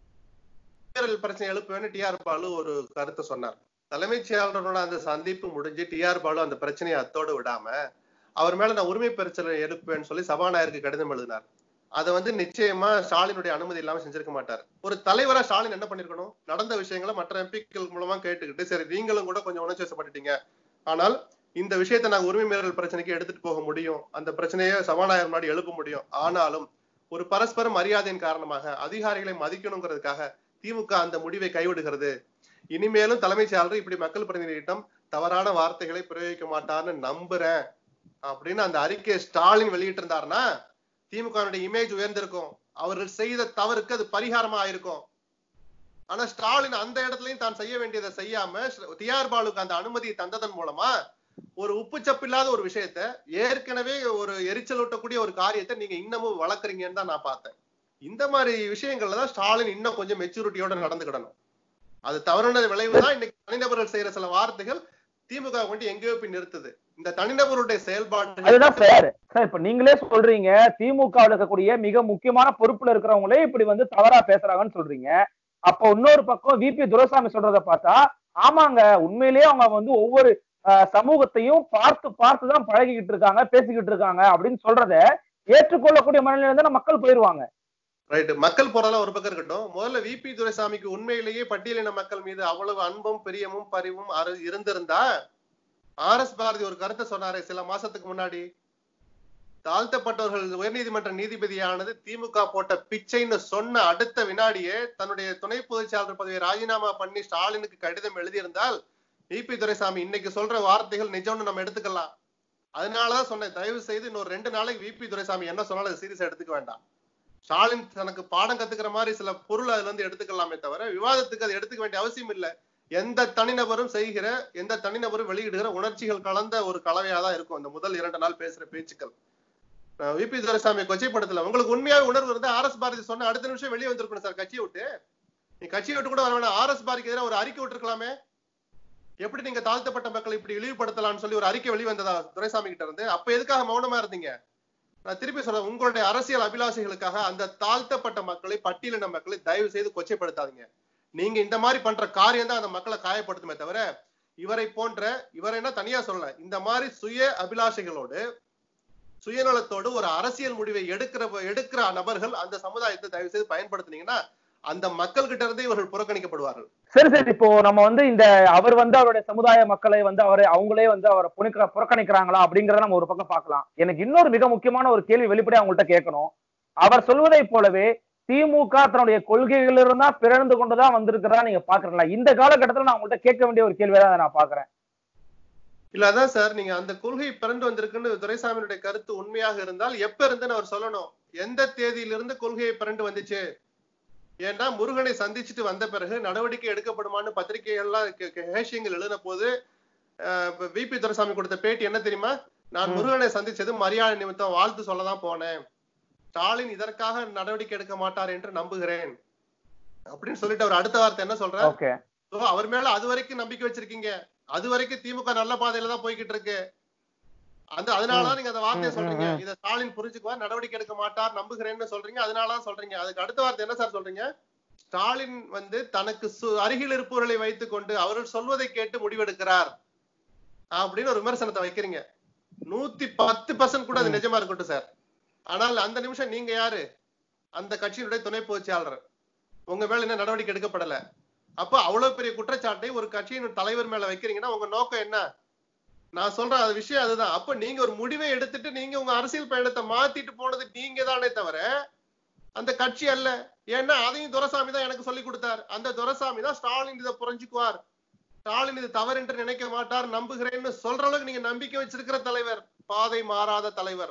மீறல் பிரச்சனை எழுப்புவேன்னு டிஆர் பாலு ஒரு கருத்தை சொன்னார் தலைமைச் செயலாளரோட அந்த சந்திப்பு முடிஞ்சு டிஆர் பாலு அந்த பிரச்சனையை அத்தோடு விடாம அவர் மேல நான் உரிமை பிரச்சனை எழுப்புவேன்னு சொல்லி சபாநாயகருக்கு கடிதம் எழுதினார் அதை வந்து நிச்சயமா ஸ்டாலினுடைய அனுமதி இல்லாம செஞ்சிருக்க மாட்டார் ஒரு தலைவரா ஸ்டாலின் என்ன பண்ணிருக்கணும் நடந்த விஷயங்களை மற்ற எம்பிக்கள் மூலமா கேட்டுக்கிட்டு சரி நீங்களும் கூட கொஞ்சம் உணர்ச்சி வசப்பட்டுட்டீங்க ஆனால் இந்த விஷயத்தை நாங்க உரிமை மீறல் பிரச்சனைக்கு எடுத்துட்டு போக முடியும் அந்த பிரச்சனையை சபாநாயகர் முன்னாடி எழுப்ப முடியும் ஆனாலும் ஒரு பரஸ்பர மரியாதையின் காரணமாக அதிகாரிகளை மதிக்கணுங்கிறதுக்காக திமுக அந்த முடிவை கைவிடுகிறது இனிமேலும் தலைமைச் செயலாளர் இப்படி மக்கள் பிரதிநிதியிடம் தவறான வார்த்தைகளை பிரயோகிக்க மாட்டார்னு நம்புறேன் அப்படின்னு அந்த அறிக்கையை ஸ்டாலின் வெளியிட்டு இருந்தாருன்னா திமுக இமேஜ் உயர்ந்திருக்கும் அவர்கள் செய்த தவறுக்கு அது பரிகாரமா ஆயிருக்கும் ஆனா ஸ்டாலின் அந்த இடத்துலயும் தான் செய்ய வேண்டியதை செய்யாம டிஆர் பாலுக்கு அந்த அனுமதியை தந்ததன் மூலமா ஒரு உப்புச்சப்பில்லாத ஒரு விஷயத்த ஏற்கனவே ஒரு எரிச்சலூட்டக்கூடிய ஒரு காரியத்தை நீங்க இன்னமும் வளர்க்குறீங்கன்னு தான் நான் பார்த்தேன் இந்த மாதிரி விஷயங்கள்ல தான் ஸ்டாலின் இன்னும் கொஞ்சம் மெச்சூரிட்டியோட நடந்துக்கிடணும் அது தவறான விளைவு தான் இன்னைக்கு தனிநபர்கள் செய்யற சில வார்த்தைகள் திமுக கொண்டு எங்கேயோ போய் நிறுத்துது இந்த தனிநபருடைய செயல்பாடு அதுதான் சார் சார் இப்ப நீங்களே சொல்றீங்க திமுக இருக்கக்கூடிய மிக முக்கியமான பொறுப்புல இருக்கிறவங்களே இப்படி வந்து தவறா பேசுறாங்கன்னு சொல்றீங்க அப்போ இன்னொரு பக்கம் விபி துரைசாமி சொல்றத பார்த்தா ஆமாங்க உண்மையிலேயே அவங்க வந்து ஒவ்வொரு ஆஹ், சமூகத்தையும் பார்த்து பார்த்து தான் பழகிக்கிட்டு இருக்காங்க பேசிக்கிட்டு இருக்காங்க அப்படின்னு சொல்றத ஏற்றுக்கொள்ளக்கூடிய மனநிலை தான் மக்கள் போயிருவாங்க ரைட் மக்கள் போறதெல்லாம் ஒரு பக்கம் இருக்கட்டும் முதல்ல விபி துரைசாமிக்கு உண்மையிலேயே பட்டியலின மக்கள் மீது அவ்வளவு அன்பும் பிரியமும் பரிவும் அரு- இருந்திருந்தா ஆர் எஸ் பாரதி ஒரு கருத்தை சொன்னாரே சில மாசத்துக்கு முன்னாடி தாழ்த்தப்பட்டவர்கள் உயர்நீதிமன்ற நீதிபதியானது திமுக போட்ட பிச்சைன்னு சொன்ன அடுத்த வினாடியே தன்னுடைய துணை பொதுச் செயலாளர் பதவியை ராஜினாமா பண்ணி ஸ்டாலினுக்கு கடிதம் எழுதியிருந்தால் விபி துரைசாமி இன்னைக்கு சொல்ற வார்த்தைகள் நிஜம்னு நம்ம எடுத்துக்கலாம் அதனாலதான் சொன்னேன் தயவு செய்து இன்னொரு ரெண்டு நாளைக்கு விபி துரைசாமி என்ன சொன்னாலும் சீரியஸா எடுத்துக்க வேண்டாம் ஸ்டாலின் தனக்கு பாடம் கத்துக்கிற மாதிரி சில பொருள் அதுல இருந்து எடுத்துக்கலாமே தவிர விவாதத்துக்கு அதை எடுத்துக்க வேண்டிய அவசியம் இல்ல எந்த தனிநபரும் செய்கிற எந்த தனிநபரும் வெளியிடுகிற உணர்ச்சிகள் கலந்த ஒரு கலவையா தான் இருக்கும் இந்த முதல் இரண்டு நாள் பேசுற பேச்சுக்கள் விபி துரைசாமி கொச்சைப்படுத்தல உங்களுக்கு உண்மையாவே உணர்வு இருந்தா ஆர் எஸ் பாரதி சொன்ன அடுத்த நிமிஷம் வெளியே வந்திருக்கணும் சார் கட்சியை விட்டு நீ கட்சியை விட்டு கூட வர வேணாம் ஆர் எஸ் பாரதிக்கு எதிராக ஒரு அறிக்கை விட்டுருக்கலாமே எப்படி நீங்க தாழ்த்தப்பட்ட மக்களை இப்படி இழிவுபடுத்தலாம்னு சொல்லி ஒரு அறிக்கை வெளிவந்ததா துரைசாமி கிட்ட இருந்து அப்ப எதுக்காக மௌனமா இருந்தீங்க நான் திருப்பி சொல்றேன் உங்களுடைய அரசியல் அபிலாஷைகளுக்காக அந்த தாழ்த்தப்பட்ட மக்களை பட்டியலின மக்களை தயவு செய்து கொச்சைப்படுத்தாதீங்க நீங்க இந்த மாதிரி பண்ற காரியம் தான் அந்த மக்களை காயப்படுத்துமே தவிர இவரை போன்ற இவரை என்ன தனியா சொல்லல இந்த மாதிரி சுய அபிலாஷைகளோடு சுயநலத்தோடு ஒரு அரசியல் முடிவை எடுக்கிற எடுக்கிற நபர்கள் அந்த சமுதாயத்தை தயவு செய்து பயன்படுத்துனீங்கன்னா அந்த மக்கள் கிட்ட இருந்து இவர்கள் புறக்கணிக்கப்படுவார்கள் சரி சரி இப்போ நம்ம வந்து இந்த அவர் வந்து அவருடைய சமுதாய மக்களை வந்து அவரை அவங்களே வந்து அவரை புனிக்கிற புறக்கணிக்கிறாங்களா அப்படிங்கறத நம்ம ஒரு பக்கம் பார்க்கலாம் எனக்கு இன்னொரு மிக முக்கியமான ஒரு கேள்வி வெளிப்படையா அவங்கள்ட்ட கேட்கணும் அவர் சொல்வதை போலவே திமுக தன்னுடைய கொள்கைகளிலிருந்து தான் பிறந்து கொண்டுதான் வந்திருக்கிறதா நீங்க பாக்குறீங்களா இந்த காலகட்டத்துல நான் உங்கள்ட்ட கேட்க வேண்டிய ஒரு கேள்வியை தான் நான் பாக்குறேன் இல்ல அதான் சார் நீங்க அந்த கொள்கை பிறண்டு வந்திருக்குன்னு துரைசாமியுடைய கருத்து உண்மையாக இருந்தால் எப்ப இருந்துன்னு அவர் சொல்லணும் எந்த தேதியிலிருந்து கொள்கையை பிறண்டு வந்துச்சு ஏன்னா முருகனை சந்திச்சுட்டு வந்த பிறகு நடவடிக்கை எடுக்கப்படுமான்னு பத்திரிகைகள்லாம் கே- கே- ஹேஷியங்கள் எழுதின போது விபி துரைசாமி கொடுத்த பேட்டி என்ன தெரியுமா நான் ம். முருகனை சந்திச்சது மரியாதை நிமித்தம் வாழ்த்து சொல்ல தான் போனேன் ஸ்டாலின் இதற்காக நடவடிக்கை எடுக்க மாட்டார் என்று நம்புகிறேன் அப்படின்னு சொல்லிட்டு அவர் அடுத்த வார்த்தை என்ன சொல்றார் ஓகே So, அவர் மேல அது வரைக்கும் நம்பிக்கை வச்சிருக்கீங்க அது வரைக்கும் திமுக நல்ல பாதையில தான் போய்கிட்டு இருக்கு அந்த அதனாலதான் நீங்க அந்த வார்த்தையை ம், ம், சொல்றீங்க ம். இத ஸ்டாலின் புரிஞ்சுக்குவார் நடவடிக்கை எடுக்க மாட்டார் நம்புகிறேன்னு சொல்றீங்க அதனாலதான் சொல்றீங்க அதுக்கு அடுத்த வார்த்தை என்ன சார் சொல்றீங்க ஸ்டாலின் வந்து தனக்கு சு- அருகில் இருப்பவர்களை வைத்துக் கொண்டு அவர்கள் சொல்வதை கேட்டு முடிவெடுக்கிறார் அப்படின்னு ஒரு விமர்சனத்தை வைக்கிறீங்க நூத்தி பத்து பர்சன்ட் கூட அது ம். நிஜமா இருக்கட்டும் சார் ஆனால் அந்த நிமிஷம் நீங்க யாரு அந்த கட்சியினுடைய துணை பொதுச்செயலாளர் உங்க மேல என்ன நடவடிக்கை எடுக்கப்படல அப்ப அவ்வளவு பெரிய குற்றச்சாட்டை ஒரு கட்சியின் தலைவர் மேல வைக்கிறீங்கன்னா உங்க நோக்கம் என்ன நான் சொல்றேன் அது விஷயம் அதுதான் அப்ப நீங்க ஒரு முடிவை எடுத்துட்டு நீங்க உங்க அரசியல் பயணத்தை மாத்திட்டு போனது நீங்க தானே தவிர அந்த கட்சி அல்ல ஏன்னா அதையும் துரசாமி தான் எனக்கு சொல்லி கொடுத்தார் அந்த துரசாமி தான் ஸ்டாலின் இதை புரிஞ்சுக்குவார் ஸ்டாலின் இது தவறு என்று நினைக்க மாட்டார் நம்புகிறேன்னு சொல்ற அளவுக்கு நீங்க நம்பிக்கை வச்சிருக்கிற தலைவர் பாதை மாறாத தலைவர்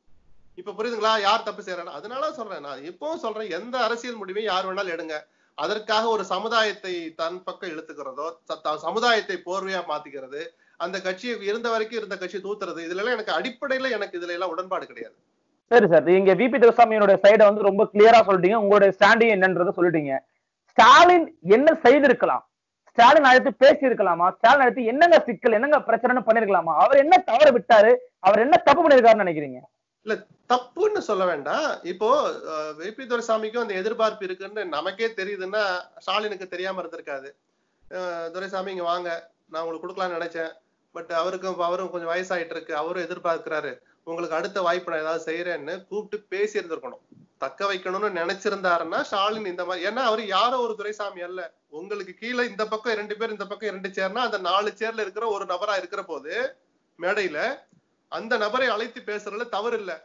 இப்ப புரியுதுங்களா யார் தப்பு செய்யறாங்க அதனால சொல்றேன் நான் இப்பவும் சொல்றேன் எந்த அரசியல் முடிவையும் யார் வேணாலும் எடுங்க அதற்காக ஒரு சமுதாயத்தை தன் பக்கம் இழுத்துக்கிறதோ ச- த- சமுதாயத்தை போர்வையா மாத்திக்கிறது அந்த கட்சியை இருந்த வரைக்கும் இருந்த கட்சி தூத்துறது இதுல எல்லாம் எனக்கு அடிப்படையில எனக்கு இதுல எல்லாம் உடன்பாடு கிடையாது சரி சார் நீங்க விபி துரசாமியோட சைடை வந்து ரொம்ப கிளியரா சொல்லிட்டீங்க உங்களுடைய ஸ்டாண்டிங் என்னன்றதை சொல்லிட்டீங்க ஸ்டாலின் என்ன செய்திருக்கலாம் ஸ்டாலின் அழைத்து பேசி இருக்கலாமா ஸ்டாலின் அழைத்து என்னங்க சிக்கல் என்னங்க பிரச்சனைன்னு பண்ணிருக்கலாமா அவர் என்ன தவறு விட்டாரு அவர் என்ன தப்பு பண்ணிருக்காருன்னு நினைக்கிறீங்க தப்புன்னு சொல்ல வேண்டாம் இப்போ விபி துரைசாமிக்கும் அந்த எதிர்பார்ப்பு இருக்குன்னு நமக்கே தெரியுதுன்னா ஸ்டாலினுக்கு தெரியாம இருந்திருக்காது அஹ் துரைசாமி இங்க வாங்க நான் உங்களுக்கு கொடுக்கலாம்னு நினைச்சேன் பட் அவருக்கும் இப்ப அவரும் கொஞ்சம் வயசாயிட்டு இருக்கு அவரும் எதிர்பார்க்கிறாரு உங்களுக்கு அடுத்த வாய்ப்பு நான் ஏதாவது செய்யறேன்னு கூப்பிட்டு பேசி இருந்திருக்கணும் தக்க வைக்கணும்னு நினைச்சிருந்தாருன்னா ஸ்டாலின் இந்த மாதிரி ஏன்னா அவர் யாரோ ஒரு துரைசாமி அல்ல உங்களுக்கு கீழே இந்த பக்கம் இரண்டு பேர் இந்த பக்கம் இரண்டு சேர்னா அந்த நாலு சேர்ல இருக்கிற ஒரு நபரா இருக்கிற போது மேடையில அந்த நபரை அழைத்து பேசுறதுல தவறு இல்ல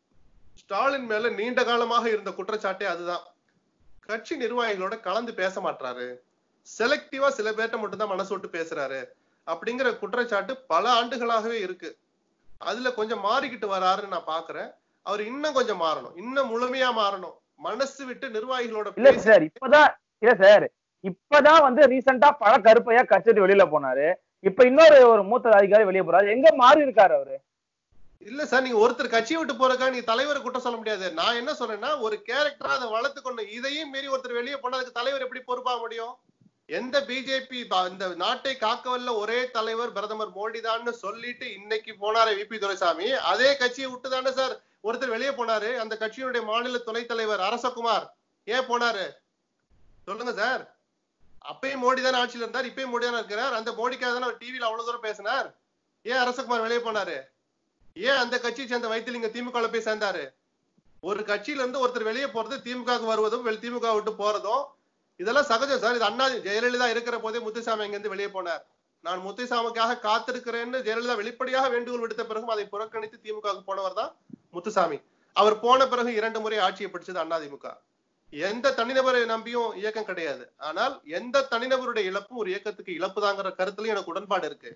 ஸ்டாலின் மேல நீண்ட காலமாக இருந்த குற்றச்சாட்டே அதுதான் கட்சி நிர்வாகிகளோட கலந்து பேச மாட்டாரு செலக்டிவா சில பேர்ட்ட மட்டும்தான் மனசு விட்டு பேசுறாரு அப்படிங்கிற குற்றச்சாட்டு பல ஆண்டுகளாகவே இருக்கு அதுல கொஞ்சம் மாறிக்கிட்டு வராருன்னு நான் பாக்குறேன் அவர் இன்னும் கொஞ்சம் மாறணும் இன்னும் முழுமையா மாறணும் மனசு விட்டு நிர்வாகிகளோட இல்ல பேசி சார் இப்பதான் இல்ல சார் இப்பதான் வந்து ரீசெண்டா பழ கருப்பையா கட்சி வெளியில போனாரு இப்ப இன்னொரு ஒரு மூத்த அதிகாரி வெளியே போறாரு எங்க மாறி இருக்காரு அவரு இல்ல சார் நீங்க ஒருத்தர் கட்சியை விட்டு போறக்கா நீ தலைவரை குற்றம் சொல்ல முடியாது நான் என்ன சொன்னேன்னா ஒரு கேரக்டரா அதை வளர்த்து கொண்டு இதையும் மீறி ஒருத்தர் வெளியே போனதுக்கு தலைவர் எப்படி பொறுப்பாக முடியும் எந்த பிஜேபி இந்த நாட்டை காக்கவல்ல ஒரே தலைவர் பிரதமர் மோடி தான்னு சொல்லிட்டு இன்னைக்கு போனாரு விபி துரைசாமி அதே கட்சியை விட்டு தானே சார் ஒருத்தர் வெளியே போனாரு அந்த கட்சியினுடைய மாநில துணைத் தலைவர் அரசகுமார் ஏன் போனாரு சொல்லுங்க சார் அப்பயும் மோடி தானே ஆட்சியில இருந்தார் இப்பயும் மோடி தானே இருக்கிறார் அந்த மோடிக்காக தானே அவர் டிவியில அவ்வளவு தூரம் பேசினார் ஏன் அரசகுமார் வெளியே போனாரு ஏன் அந்த கட்சியை சேர்ந்த வைத்திலிங்க திமுக ல போய் சேர்ந்தாரு ஒரு கட்சியில இருந்து ஒருத்தர் வெளியே போறது திமுகவுக்கு வருவதும் வெளி- திமுக விட்டு போறதும் இதெல்லாம் சகஜம் சார் இது அண்ணா ஜெயலலிதா இருக்கிற போதே முத்துசாமி இங்க இருந்து வெளியே போனார் நான் முத்துசாமிக்காக காத்திருக்கிறேன்னு ஜெயலலிதா வெளிப்படையாக வேண்டுகோள் விடுத்த பிறகும் அதை புறக்கணித்து திமுகவுக்கு போனவர் தான் முத்துசாமி அவர் போன பிறகு இரண்டு முறை ஆட்சியை பிடிச்சது அதிமுக எந்த தனிநபரை நம்பியும் இயக்கம் கிடையாது ஆனால் எந்த தனிநபருடைய இழப்பும் ஒரு இயக்கத்துக்கு இழப்பு தாங்கிற கருத்துலயும் எனக்கு உடன்பாடு இருக்கு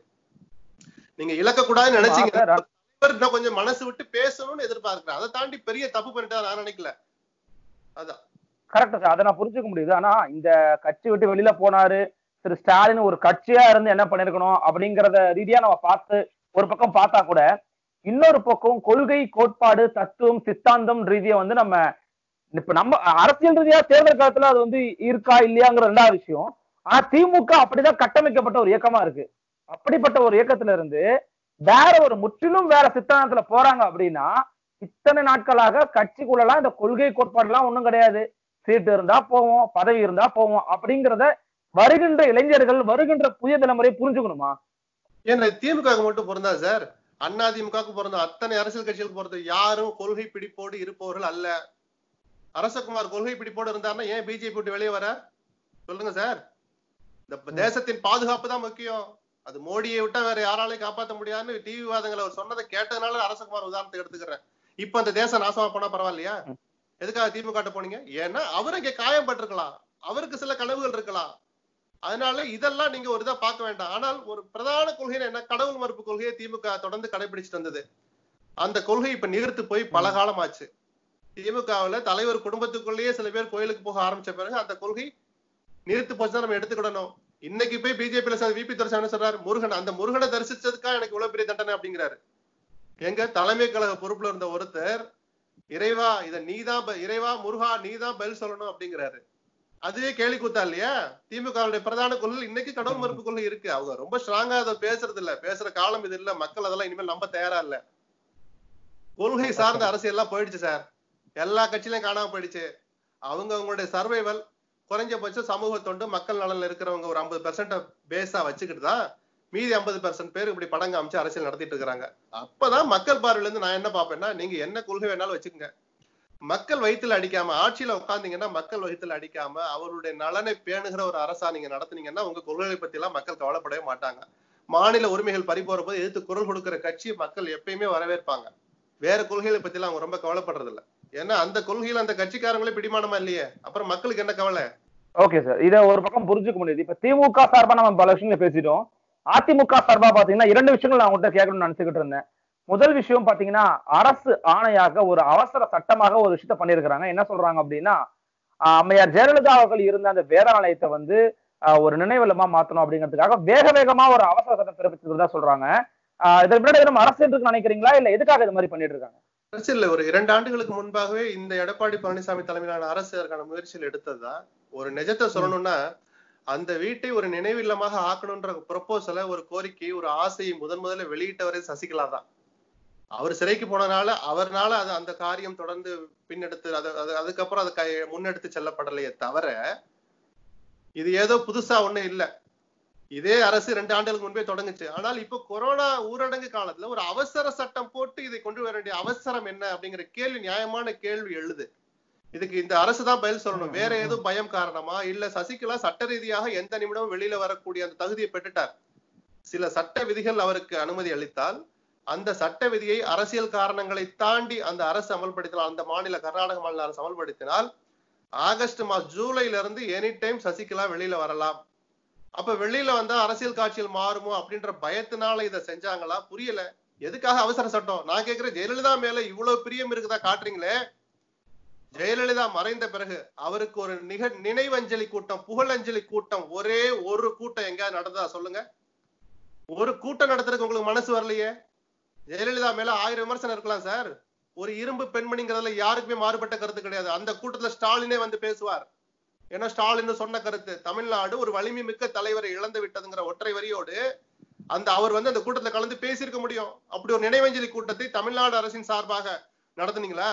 நீங்க இழக்கக்கூடாதுன்னு நினைச்சீங்க ஆ, சார், தலைவர் இன்னும் கொஞ்சம் மனசு விட்டு பேசணும்னு எதிர்பார்க்கிறேன் அதை தாண்டி பெரிய தப்பு பண்ணிட்டா நான் நினைக்கல அதான் கரெக்ட் சார் அதை நான் புரிஞ்சுக்க முடியுது ஆனா இந்த கட்சி விட்டு வெளியில போனாரு திரு ஸ்டாலின் ஒரு கட்சியா இருந்து என்ன பண்ணிருக்கணும் அப்படிங்கறத ரீதியா நம்ம பார்த்து ஒரு பக்கம் பார்த்தா கூட இன்னொரு பக்கம் கொள்கை கோட்பாடு தத்துவம் சித்தாந்தம் ரீதியா வந்து நம்ம இப்ப நம்ம அரசியல் ரீதியா தேர்தல் காலத்துல அது வந்து இருக்கா இல்லையாங்கிற ரெண்டாவது விஷயம் ஆனா திமுக அப்படிதான் கட்டமைக்கப்பட்ட ஒரு இயக்கமா இருக்கு அப்படிப்பட்ட ஒரு இயக்கத்துல இருந்து வேற ஒரு முற்றிலும் வேற சித்தாந்தத்துல போறாங்க அப்படின்னா இத்தனை நாட்களாக கட்சிக்குள்ளலாம் இந்த கொள்கை கோட்பாடுலாம் ஒண்ணும் கிடையாது சீட்டு இருந்தா போவோம் பதவி இருந்தா போவோம் அப்படிங்கறத வருகின்ற இளைஞர்கள் வருகின்ற புதிய தலைமுறை புரிஞ்சுக்கணுமா ஏன்னா திமுக மட்டும் பொருந்தா சார் அண்ணா திமுகவுக்கு பிறந்த அத்தனை அரசியல் கட்சிகளுக்கு பிறந்த யாரும் கொள்கை பிடிப்போடு இருப்பவர்கள் அல்ல அரசகுமார் கொள்கை பிடிப்போடு இருந்தாருன்னா ஏன் பிஜேபி விட்டு வெளியே வர சொல்லுங்க சார் இந்த தேசத்தின் பாதுகாப்பு தான் முக்கியம் அது மோடியை விட்டா வேற யாராலையும் காப்பாற்ற முடியாதுன்னு டிவி வாதங்களை அவர் சொன்னதை கேட்டதுனால அரசகுமார் உதாரணத்துக்கு எடுத்துக்கிறேன் இப்ப அந்த தேசம் நாசமா போனா பரவாயில்லையா எதுக்காக திமுக ட்ட போனீங்க ஏன்னா அவர் இங்க காயப்பட்டிருக்கலாம் அவருக்கு சில கனவுகள் இருக்கலாம் அதனால இதெல்லாம் நீங்க ஒரு இதா பார்க்க வேண்டாம் ஆனால் ஒரு பிரதான கொள்கை என்ன கடவுள் மறுப்பு கொள்கையை திமுக தொடர்ந்து கடைபிடிச்சிட்டு வந்தது அந்த கொள்கை இப்ப நிறுத்து போய் பல காலம் ஆச்சு திமுகவுல தலைவர் குடும்பத்துக்குள்ளேயே சில பேர் கோயிலுக்கு போக ஆரம்பிச்ச பிறகு அந்த கொள்கை நிறுத்து போச்சுதான் நம்ம எடுத்துக்கிடணும் இன்னைக்கு போய் பிஜேபியில சேர்ந்த விபி துரைசாமி என்ன சொல்றாரு முருகன் அந்த முருகனை தரிசிச்சதுக்கா எனக்கு இவ்வளவு பெரிய தண்டனை அப்படிங்கிறாரு எங்க தலைமை கழக பொறுப்புல இருந்த ஒருத்தர் இறைவா இத நீதான் ப- இறைவா முருகா நீதான் பதில் சொல்லணும் அப்படிங்கிறாரு அதுவே கேலி கூத்தா இல்லையா திமுகவுடைய பிரதான கொள்கை இன்னைக்கு கடவுள் மறுப்பு கொள்கை இருக்கு அவங்க ரொம்ப ஸ்ட்ராங்கா அதை பேசுறது இல்ல பேசுற காலம் இது இல்ல மக்கள் அதெல்லாம் இனிமேல் நம்ப தயாரா இல்ல கொள்கை சார்ந்த அரசியல் எல்லாம் போயிடுச்சு சார் எல்லா கட்சியிலும் காணாம போயிடுச்சு அவங்க அவங்களுடைய சர்வைவல் குறைஞ்சபட்சம் சமூக தொண்டு மக்கள் நலன்ல இருக்கிறவங்க ஒரு ஐம்பது பெர்சென்ட் பேஸா வச்சுக்கிட்டு தான் மீதி ஐம்பது பெர்சென்ட் பேர் இப்படி படம் காமிச்சு அரசியல் நடத்திட்டு இருக்காங்க அப்பதான் மக்கள் பார்வையில இருந்து நான் என்ன பாப்பேன்னா நீங்க என்ன கொள்கை வேணாலும் வச்சுக்கோங்க மக்கள் வயித்துல அடிக்காம ஆட்சியில உட்கார்ந்தீங்கன்னா மக்கள் வயித்துல அடிக்காம அவருடைய நலனை பேணுகிற ஒரு அரசா நீங்க நடத்துனீங்கன்னா உங்க கொள்கைகளை பத்தி எல்லாம் மக்கள் கவலைப்படவே மாட்டாங்க மாநில உரிமைகள் பறி போற போது எதிர்த்து குரல் கொடுக்கிற கட்சி மக்கள் எப்பயுமே வரவேற்பாங்க வேற கொள்கைகளை பத்தி எல்லாம் அவங்க ரொம்ப கவலைப்படுறது இல்ல ஏன்னா அந்த கொள்கையில அந்த கட்சிக்காரங்களே பிடிமானமா இல்லையே அப்புறம் மக்களுக்கு என்ன கவலை ஓகே சார் இத ஒரு பக்கம் புரிஞ்சுக்க முடியுது இப்ப திமுக சார்பா நம்ம பல விஷயங்களை பேசிட்டோம் அதிமுக சார்பா பாத்தீங்கன்னா இரண்டு விஷயங்கள் நான் உங்கள்கிட்ட கேட்கணும்னு நினைச்சுக்கிட்டு இருந்தேன் முதல் விஷயம் பாத்தீங்கன்னா அரசு ஆணையாக ஒரு அவசர சட்டமாக ஒரு விஷயத்த பண்ணியிருக்கிறாங்க என்ன சொல்றாங்க அப்படின்னா ஆஹ் அம்மையார் ஜெயலலிதா அவர்கள் இருந்த அந்த வேதாலயத்தை வந்து ஆஹ் ஒரு நினைவில்லமா மாத்தணும் அப்படிங்கிறதுக்காக வேக வேகமா ஒரு அவசர சட்டம் பிறப்பிச்சிருந்தா சொல்றாங்க ஆஹ் இதற்கு முன்னாடி நம்ம அரசு இருக்குன்னு நினைக்கிறீங்களா இல்ல எதுக்காக இது மாதிரி பண்ணிட்டு இருக்காங்க அரசியல் ஒரு இரண்டு ஆண்டுகளுக்கு முன்பாகவே இந்த எடப்பாடி பழனிசாமி தலைமையிலான அரசு அதற்கான முயற்சியில் எடுத்ததுதான் ஒரு நிஜத்தை சொல்லணும்னா அந்த வீட்டை ஒரு நினைவில்லமாக ஆக்கணும்ன்ற ப்ரொபோசலை ஒரு கோரிக்கை ஒரு ஆசையை முதன் முதல்ல வெளியிட்டவரே சசிகலா தான் அவர் சிறைக்கு போனனால அவர்னால அது அந்த காரியம் தொடர்ந்து பின்னெடுத்து அது அது அதுக்கப்புறம் அது கை- முன்னெடுத்து செல்லப்படலையே தவிர இது ஏதோ புதுசா ஒண்ணு இல்ல இதே அரசு ரெண்டு ஆண்டுகளுக்கு முன்பே தொடங்குச்சு ஆனால் இப்போ கொரோனா ஊரடங்கு காலத்துல ஒரு அவசர சட்டம் போட்டு இதை கொண்டு வர வேண்டிய அவசரம் என்ன அப்படிங்கிற கேள்வி நியாயமான கேள்வி எழுது இதுக்கு இந்த அரசு தான் பதில் சொல்லணும் வேற ஏதும் பயம் காரணமா இல்ல சசிகலா சட்ட ரீதியாக எந்த நிமிடமும் வெளியில வரக்கூடிய அந்த தகுதியை பெற்றுட்டார் சில சட்ட விதிகள் அவருக்கு அனுமதி அளித்தால் அந்த சட்ட விதியை அரசியல் காரணங்களை தாண்டி அந்த அரசு அமல்படுத்தினால் அந்த மாநில கர்நாடக மாநில அரசு அமல்படுத்தினால் ஆகஸ்ட் மாசம் ஜூலைல இருந்து எனி டைம் சசிகலா வெளியில வரலாம் அப்ப வெளியில வந்தா அரசியல் காட்சியில் மாறுமோ அப்படின்ற பயத்தினால இதை செஞ்சாங்களா புரியல எதுக்காக அவசர சட்டம் நான் கேக்குறேன் ஜெயலலிதா மேல இவ்வளவு பிரியம் இருக்குதா காட்டுறீங்களே ஜெயலலிதா மறைந்த பிறகு அவருக்கு ஒரு நிக நினைவஞ்சலி கூட்டம் புகழஞ்சலி கூட்டம் ஒரே ஒரு கூட்டம் எங்கேயாவது நடந்ததா சொல்லுங்க ஒரு கூட்டம் நடத்துறதுக்கு உங்களுக்கு மனசு வரலையே ஜெயலலிதா மேல ஆயிரம் விமர்சனம் இருக்கலாம் சார் ஒரு இரும்பு பெண்மணிங்கிறதுல யாருக்குமே மாறுபட்ட கருத்து கிடையாது அந்த கூட்டத்துல ஸ்டாலினே வந்து பேசுவார் ஏன்னா ஸ்டாலின் சொன்ன கருத்து தமிழ்நாடு ஒரு வலிமை மிக்க தலைவரை இழந்து விட்டதுங்கிற ஒற்றை வரியோடு அந்த அவர் வந்து அந்த கூட்டத்துல கலந்து பேசியிருக்க முடியும் அப்படி ஒரு நினைவஞ்சலி கூட்டத்தை தமிழ்நாடு அரசின் சார்பாக நடத்துனீங்களா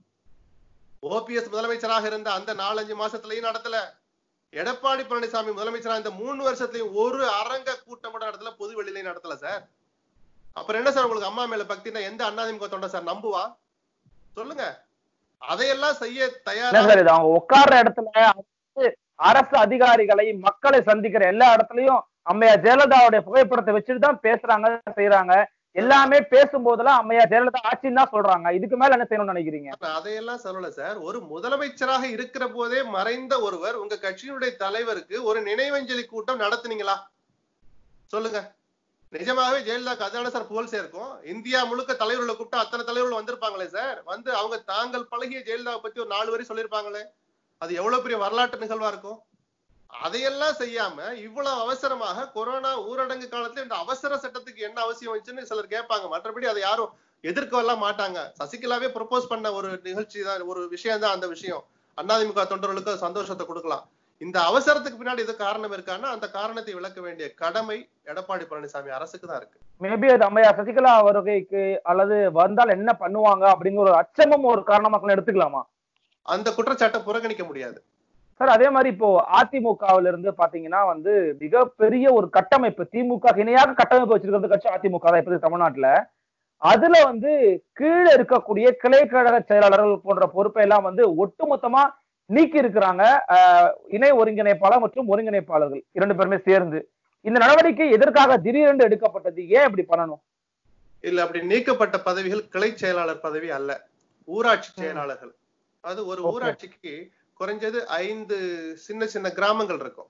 ஓபிஎஸ் முதலமைச்சராக இருந்த அந்த நாலஞ்சு மாசத்துலயும் நடத்தல எடப்பாடி பழனிசாமி முதலமைச்சரா இந்த மூணு வருஷத்துலயும் ஒரு அரங்க கூட்டம் கூட நடத்தல பொது வெளியிலையும் நடத்தல சார் அப்புறம் என்ன சார் உங்களுக்கு அம்மா மேல பக்தினா எந்த அண்ணாதிமுக தொண்டை சார் நம்புவா சொல்லுங்க அதையெல்லாம் செய்ய என்ன தயாரா சார் இது அவங்க உட்கார்ற இடத்துல வந்து அரசு அதிகாரிகளை மக்களை சந்திக்கிற எல்லா இடத்துலயும் அம்மையார் ஜெயலலிதாவுடைய புகைப்படத்தை வச்சுட்டு தான் பேசுறாங்க செய்யறாங்க எல்லாமே பேசும்போதெல்லாம் அம்மையார் ஜெயலலிதா ஆட்சின்னு தான் சொல்றாங்க இதுக்கு மேல என்ன செய்யணும்னு நினைக்கிறீங்க நான் அதையெல்லாம் சொல்லல சார் ஒரு முதலமைச்சராக இருக்கிற போதே மறைந்த ஒருவர் உங்க கட்சியினுடைய தலைவருக்கு ஒரு நினைவஞ்சலி கூட்டம் நடத்துனீங்களா சொல்லுங்க நிஜமாவே ஜெயலலிதாக்கு அதான சார் புகழ் சேர்க்கும் இந்தியா முழுக்க தலைவர்களை கூப்பிட்டு அத்தனை தலைவர்கள் வந்திருப்பாங்களே சார் வந்து அவங்க தாங்கள் பழகிய ஜெயலலிதாவை பத்தி ஒரு நாலு வரி சொல்லியிருப்பாங்களே அது எவ்வளவு பெரிய வரலாற்று நிகழ்வா இருக்கும் அதையெல்லாம் செய்யாம இவ்வளவு அவசரமாக கொரோனா ஊரடங்கு காலத்துல இந்த அவசர சட்டத்துக்கு என்ன அவசியம் வந்துச்சுன்னு சிலர் கேட்பாங்க மற்றபடி அதை யாரும் எதிர்க்கவெல்லாம் மாட்டாங்க சசிகலாவே ப்ரொபோஸ் பண்ண ஒரு நிகழ்ச்சி தான் ஒரு விஷயம் தான் அந்த விஷயம் அதிமுக தொண்டர்களுக்கு சந்தோஷத்தை கொடுக்கலாம் இந்த அவசரத்துக்கு பின்னாடி எது காரணம் இருக்கான்னா அந்த காரணத்தை விளக்க வேண்டிய கடமை எடப்பாடி பழனிசாமி அரசுக்கு தான் இருக்கு மேபி அது அம்மையார் சசிகலா வருகைக்கு அல்லது வந்தால் என்ன பண்ணுவாங்க அப்படிங்கிற ஒரு அச்சமும் ஒரு காரணமாக எடுத்துக்கலாமா அந்த குற்றச்சாட்டை புறக்கணிக்க முடியாது சார் அதே மாதிரி இப்போ அதிமுகவுல இருந்து பாத்தீங்கன்னா வந்து மிகப்பெரிய ஒரு கட்டமைப்பு திமுக இணையாக கட்டமைப்பு வச்சிருக்கிறது கட்சி அதிமுக தான் இப்போதைக்கு தமிழ்நாட்டுல அதுல வந்து கீழே இருக்கக்கூடிய கிளை கழக செயலாளர்கள் போன்ற பொறுப்பை எல்லாம் வந்து ஒட்டுமொத்தமா நீக்கி இருக்கிறாங்க ஆஹ் இணை ஒருங்கிணைப்பாளர் மற்றும் ஒருங்கிணைப்பாளர்கள் இரண்டு பேருமே சேர்ந்து இந்த நடவடிக்கை எதற்காக திடீரென்று எடுக்கப்பட்டது ஏன் இப்படி பண்ணணும் இல்ல அப்படி நீக்கப்பட்ட பதவிகள் கிளை செயலாளர் பதவி அல்ல ஊராட்சி ம். செயலாளர்கள் அது ஒரு Okay. ஊராட்சிக்கு குறைஞ்சது ஐந்து சின்ன சின்ன கிராமங்கள் இருக்கும்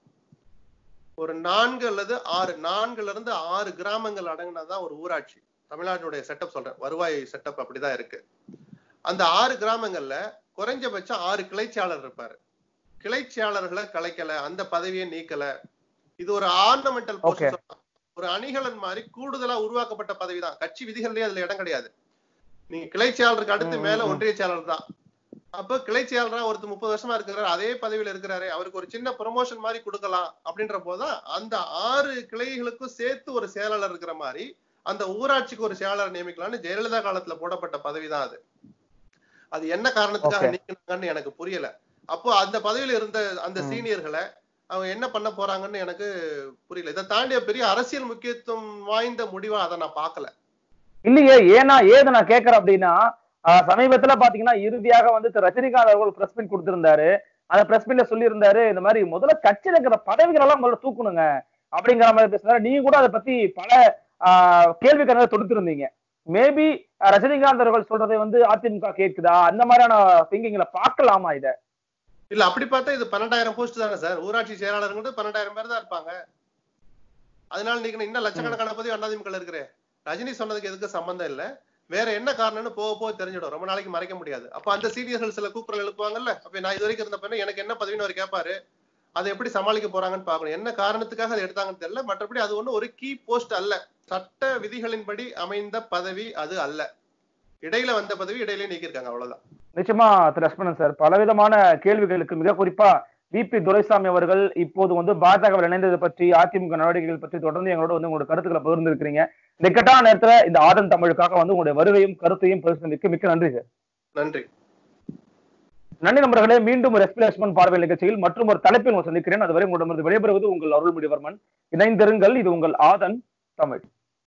ஒரு நான்கு அல்லது ஆறு நான்குல இருந்து ஆறு கிராமங்கள் அடங்கினதான் ஒரு ஊராட்சி தமிழ்நாட்டுடைய செட்டப் சொல்றேன் வருவாய் செட்டப் அப்படிதான் இருக்கு அந்த ஆறு கிராமங்கள்ல குறைஞ்சபட்சம் ஆறு கிளைச்சியாளர் இருப்பாரு கிளைச்சியாளர்களை கலைக்கல அந்த பதவியை நீக்கல இது ஒரு ஆர்னமெண்டல் Okay. ஒரு அணிகலன் மாதிரி கூடுதலா உருவாக்கப்பட்ட பதவிதான் கட்சி விதிகள்லயே அதுல இடம் கிடையாது நீங்க கிளை செயலாளருக்கு அடுத்து ம், மேல ம். ஒன்றிய செயலாளர் தான் அப்ப கிளை செயலரா ஒருத்தர் முப்பது வருஷமா இருக்கிறாரு அதே பதவியில இருக்கிறாரு அவருக்கு ஒரு சின்ன ப்ரொமோஷன் மாதிரி கொடுக்கலாம் அப்படின்ற போதுதான் அந்த ஆறு கிளைகளுக்கும் சேர்த்து ஒரு செயலாளர் இருக்கிற மாதிரி அந்த ஊராட்சிக்கு ஒரு செயலாளர் நியமிக்கலாம்னு ஜெயலலிதா காலத்துல போடப்பட்ட பதவிதான் அது அது என்ன காரணத்துக்காக Okay. நீக்கினாங்கன்னு எனக்கு புரியல அப்போ அந்த பதவியில இருந்த அந்த ம். சீனியர்களை அவங்க என்ன பண்ண போறாங்கன்னு எனக்கு புரியல இதை தாண்டிய பெரிய அரசியல் முக்கியத்துவம் வாய்ந்த முடிவா அதை நான் பார்க்கல இல்லையே ஏன்னா ஏது நான் கேக்குறேன் அப்படின்னா ஆஹ் சமீபத்துல பாத்தீங்கன்னா இறுதியாக வந்து திரு ரஜினிகாந்த் அவர்கள் பிரஸ் மீட் கொடுத்திருந்தாரு அந்த பிரஸ் மீட்ல சொல்லியிருந்தாரு இந்த மாதிரி முதல்ல கட்சியில இருக்கிற பதவிகள் எல்லாம் முதல்ல தூக்கணுங்க அப்படிங்கிற மாதிரி பேசினாரு நீங்க கூட அதை பத்தி பல ஆஹ் கேள்வி கணக்கு தொடுத்திருந்தீங்க மேபி ரஜினிகாந்த் அவர்கள் சொல்றதை வந்து அதிமுக கேக்குதா அந்த மாதிரியான திங்கிங்ல பார்க்கலாமா இத இல்ல அப்படி பார்த்தா இது பன்னெண்டாயிரம் போஸ்ட் தானே சார் ஊராட்சி செயலாளர்கள் பன்னெண்டாயிரம் பேர் தான் இருப்பாங்க அதனால நீங்க இன்னும் லட்சக்கணக்கான பதவி அதிமுக இருக்கிற ரஜினி சொன்னதுக்கு எதுக்கு சம்பந்தம் இல்ல வேற என்ன காரணம்னு போக போக தெரிஞ்சிடும் ரொம்ப நாளைக்கு மறைக்க முடியாது அப்ப அந்த சீனியர்கள் சில கூக்குரல் எழுப்புவாங்கல்ல அப்ப நான் இது வரைக்கும் இருந்த பண்ண எனக்கு என்ன பதவின்னு அவர் கேட்பாரு அதை எப்படி சமாளிக்க போறாங்கன்னு பார்க்கணும் என்ன காரணத்துக்காக அதை எடுத்தாங்கன்னு தெரியல மற்றபடி அது ஒண்ணு ஒரு கீ போஸ்ட் அல்ல சட்ட விதிகளின்படி அமைந்த பதவி அது அல்ல இடையில வந்த பதவி இடையில நீக்கியிருக்காங்க அவ்வளவுதான் நிச்சயமா திரு லட்சுமணன் சார் பலவிதமான கேள்விகளுக்கு மிக குறிப்பா விபி துரைசாமி அவர்கள் இப்போது வந்து பாஜகவில் இணைந்தது பற்றி அதிமுக நடவடிக்கைகள் பற்றி தொடர்ந்து எங்களோட வந்து உங்களோட கருத்துக்களை பகிர்ந்திருக்கிறீங்க இந்த இக்கட்டான நேரத்துல இந்த ஆதன் தமிழுக்காக வந்து உங்களுடைய வருகையும் கருத்தையும் பரிசீலிக்க மிக்க நன்றி சார் நன்றி நன்றி நண்பர்களே மீண்டும் ஒரு எஸ்பி லட்சுமண் பார்வை நிகழ்ச்சியில் மற்றும் ஒரு தலைப்பில் உங்களை சந்திக்கிறேன் அதுவரை உங்களிடமிருந்து விடைபெறுவது உங்கள் அருள்மொழிவர்மன் இணைந்திருங்கள் இது உங்கள் ஆதன் தமிழ்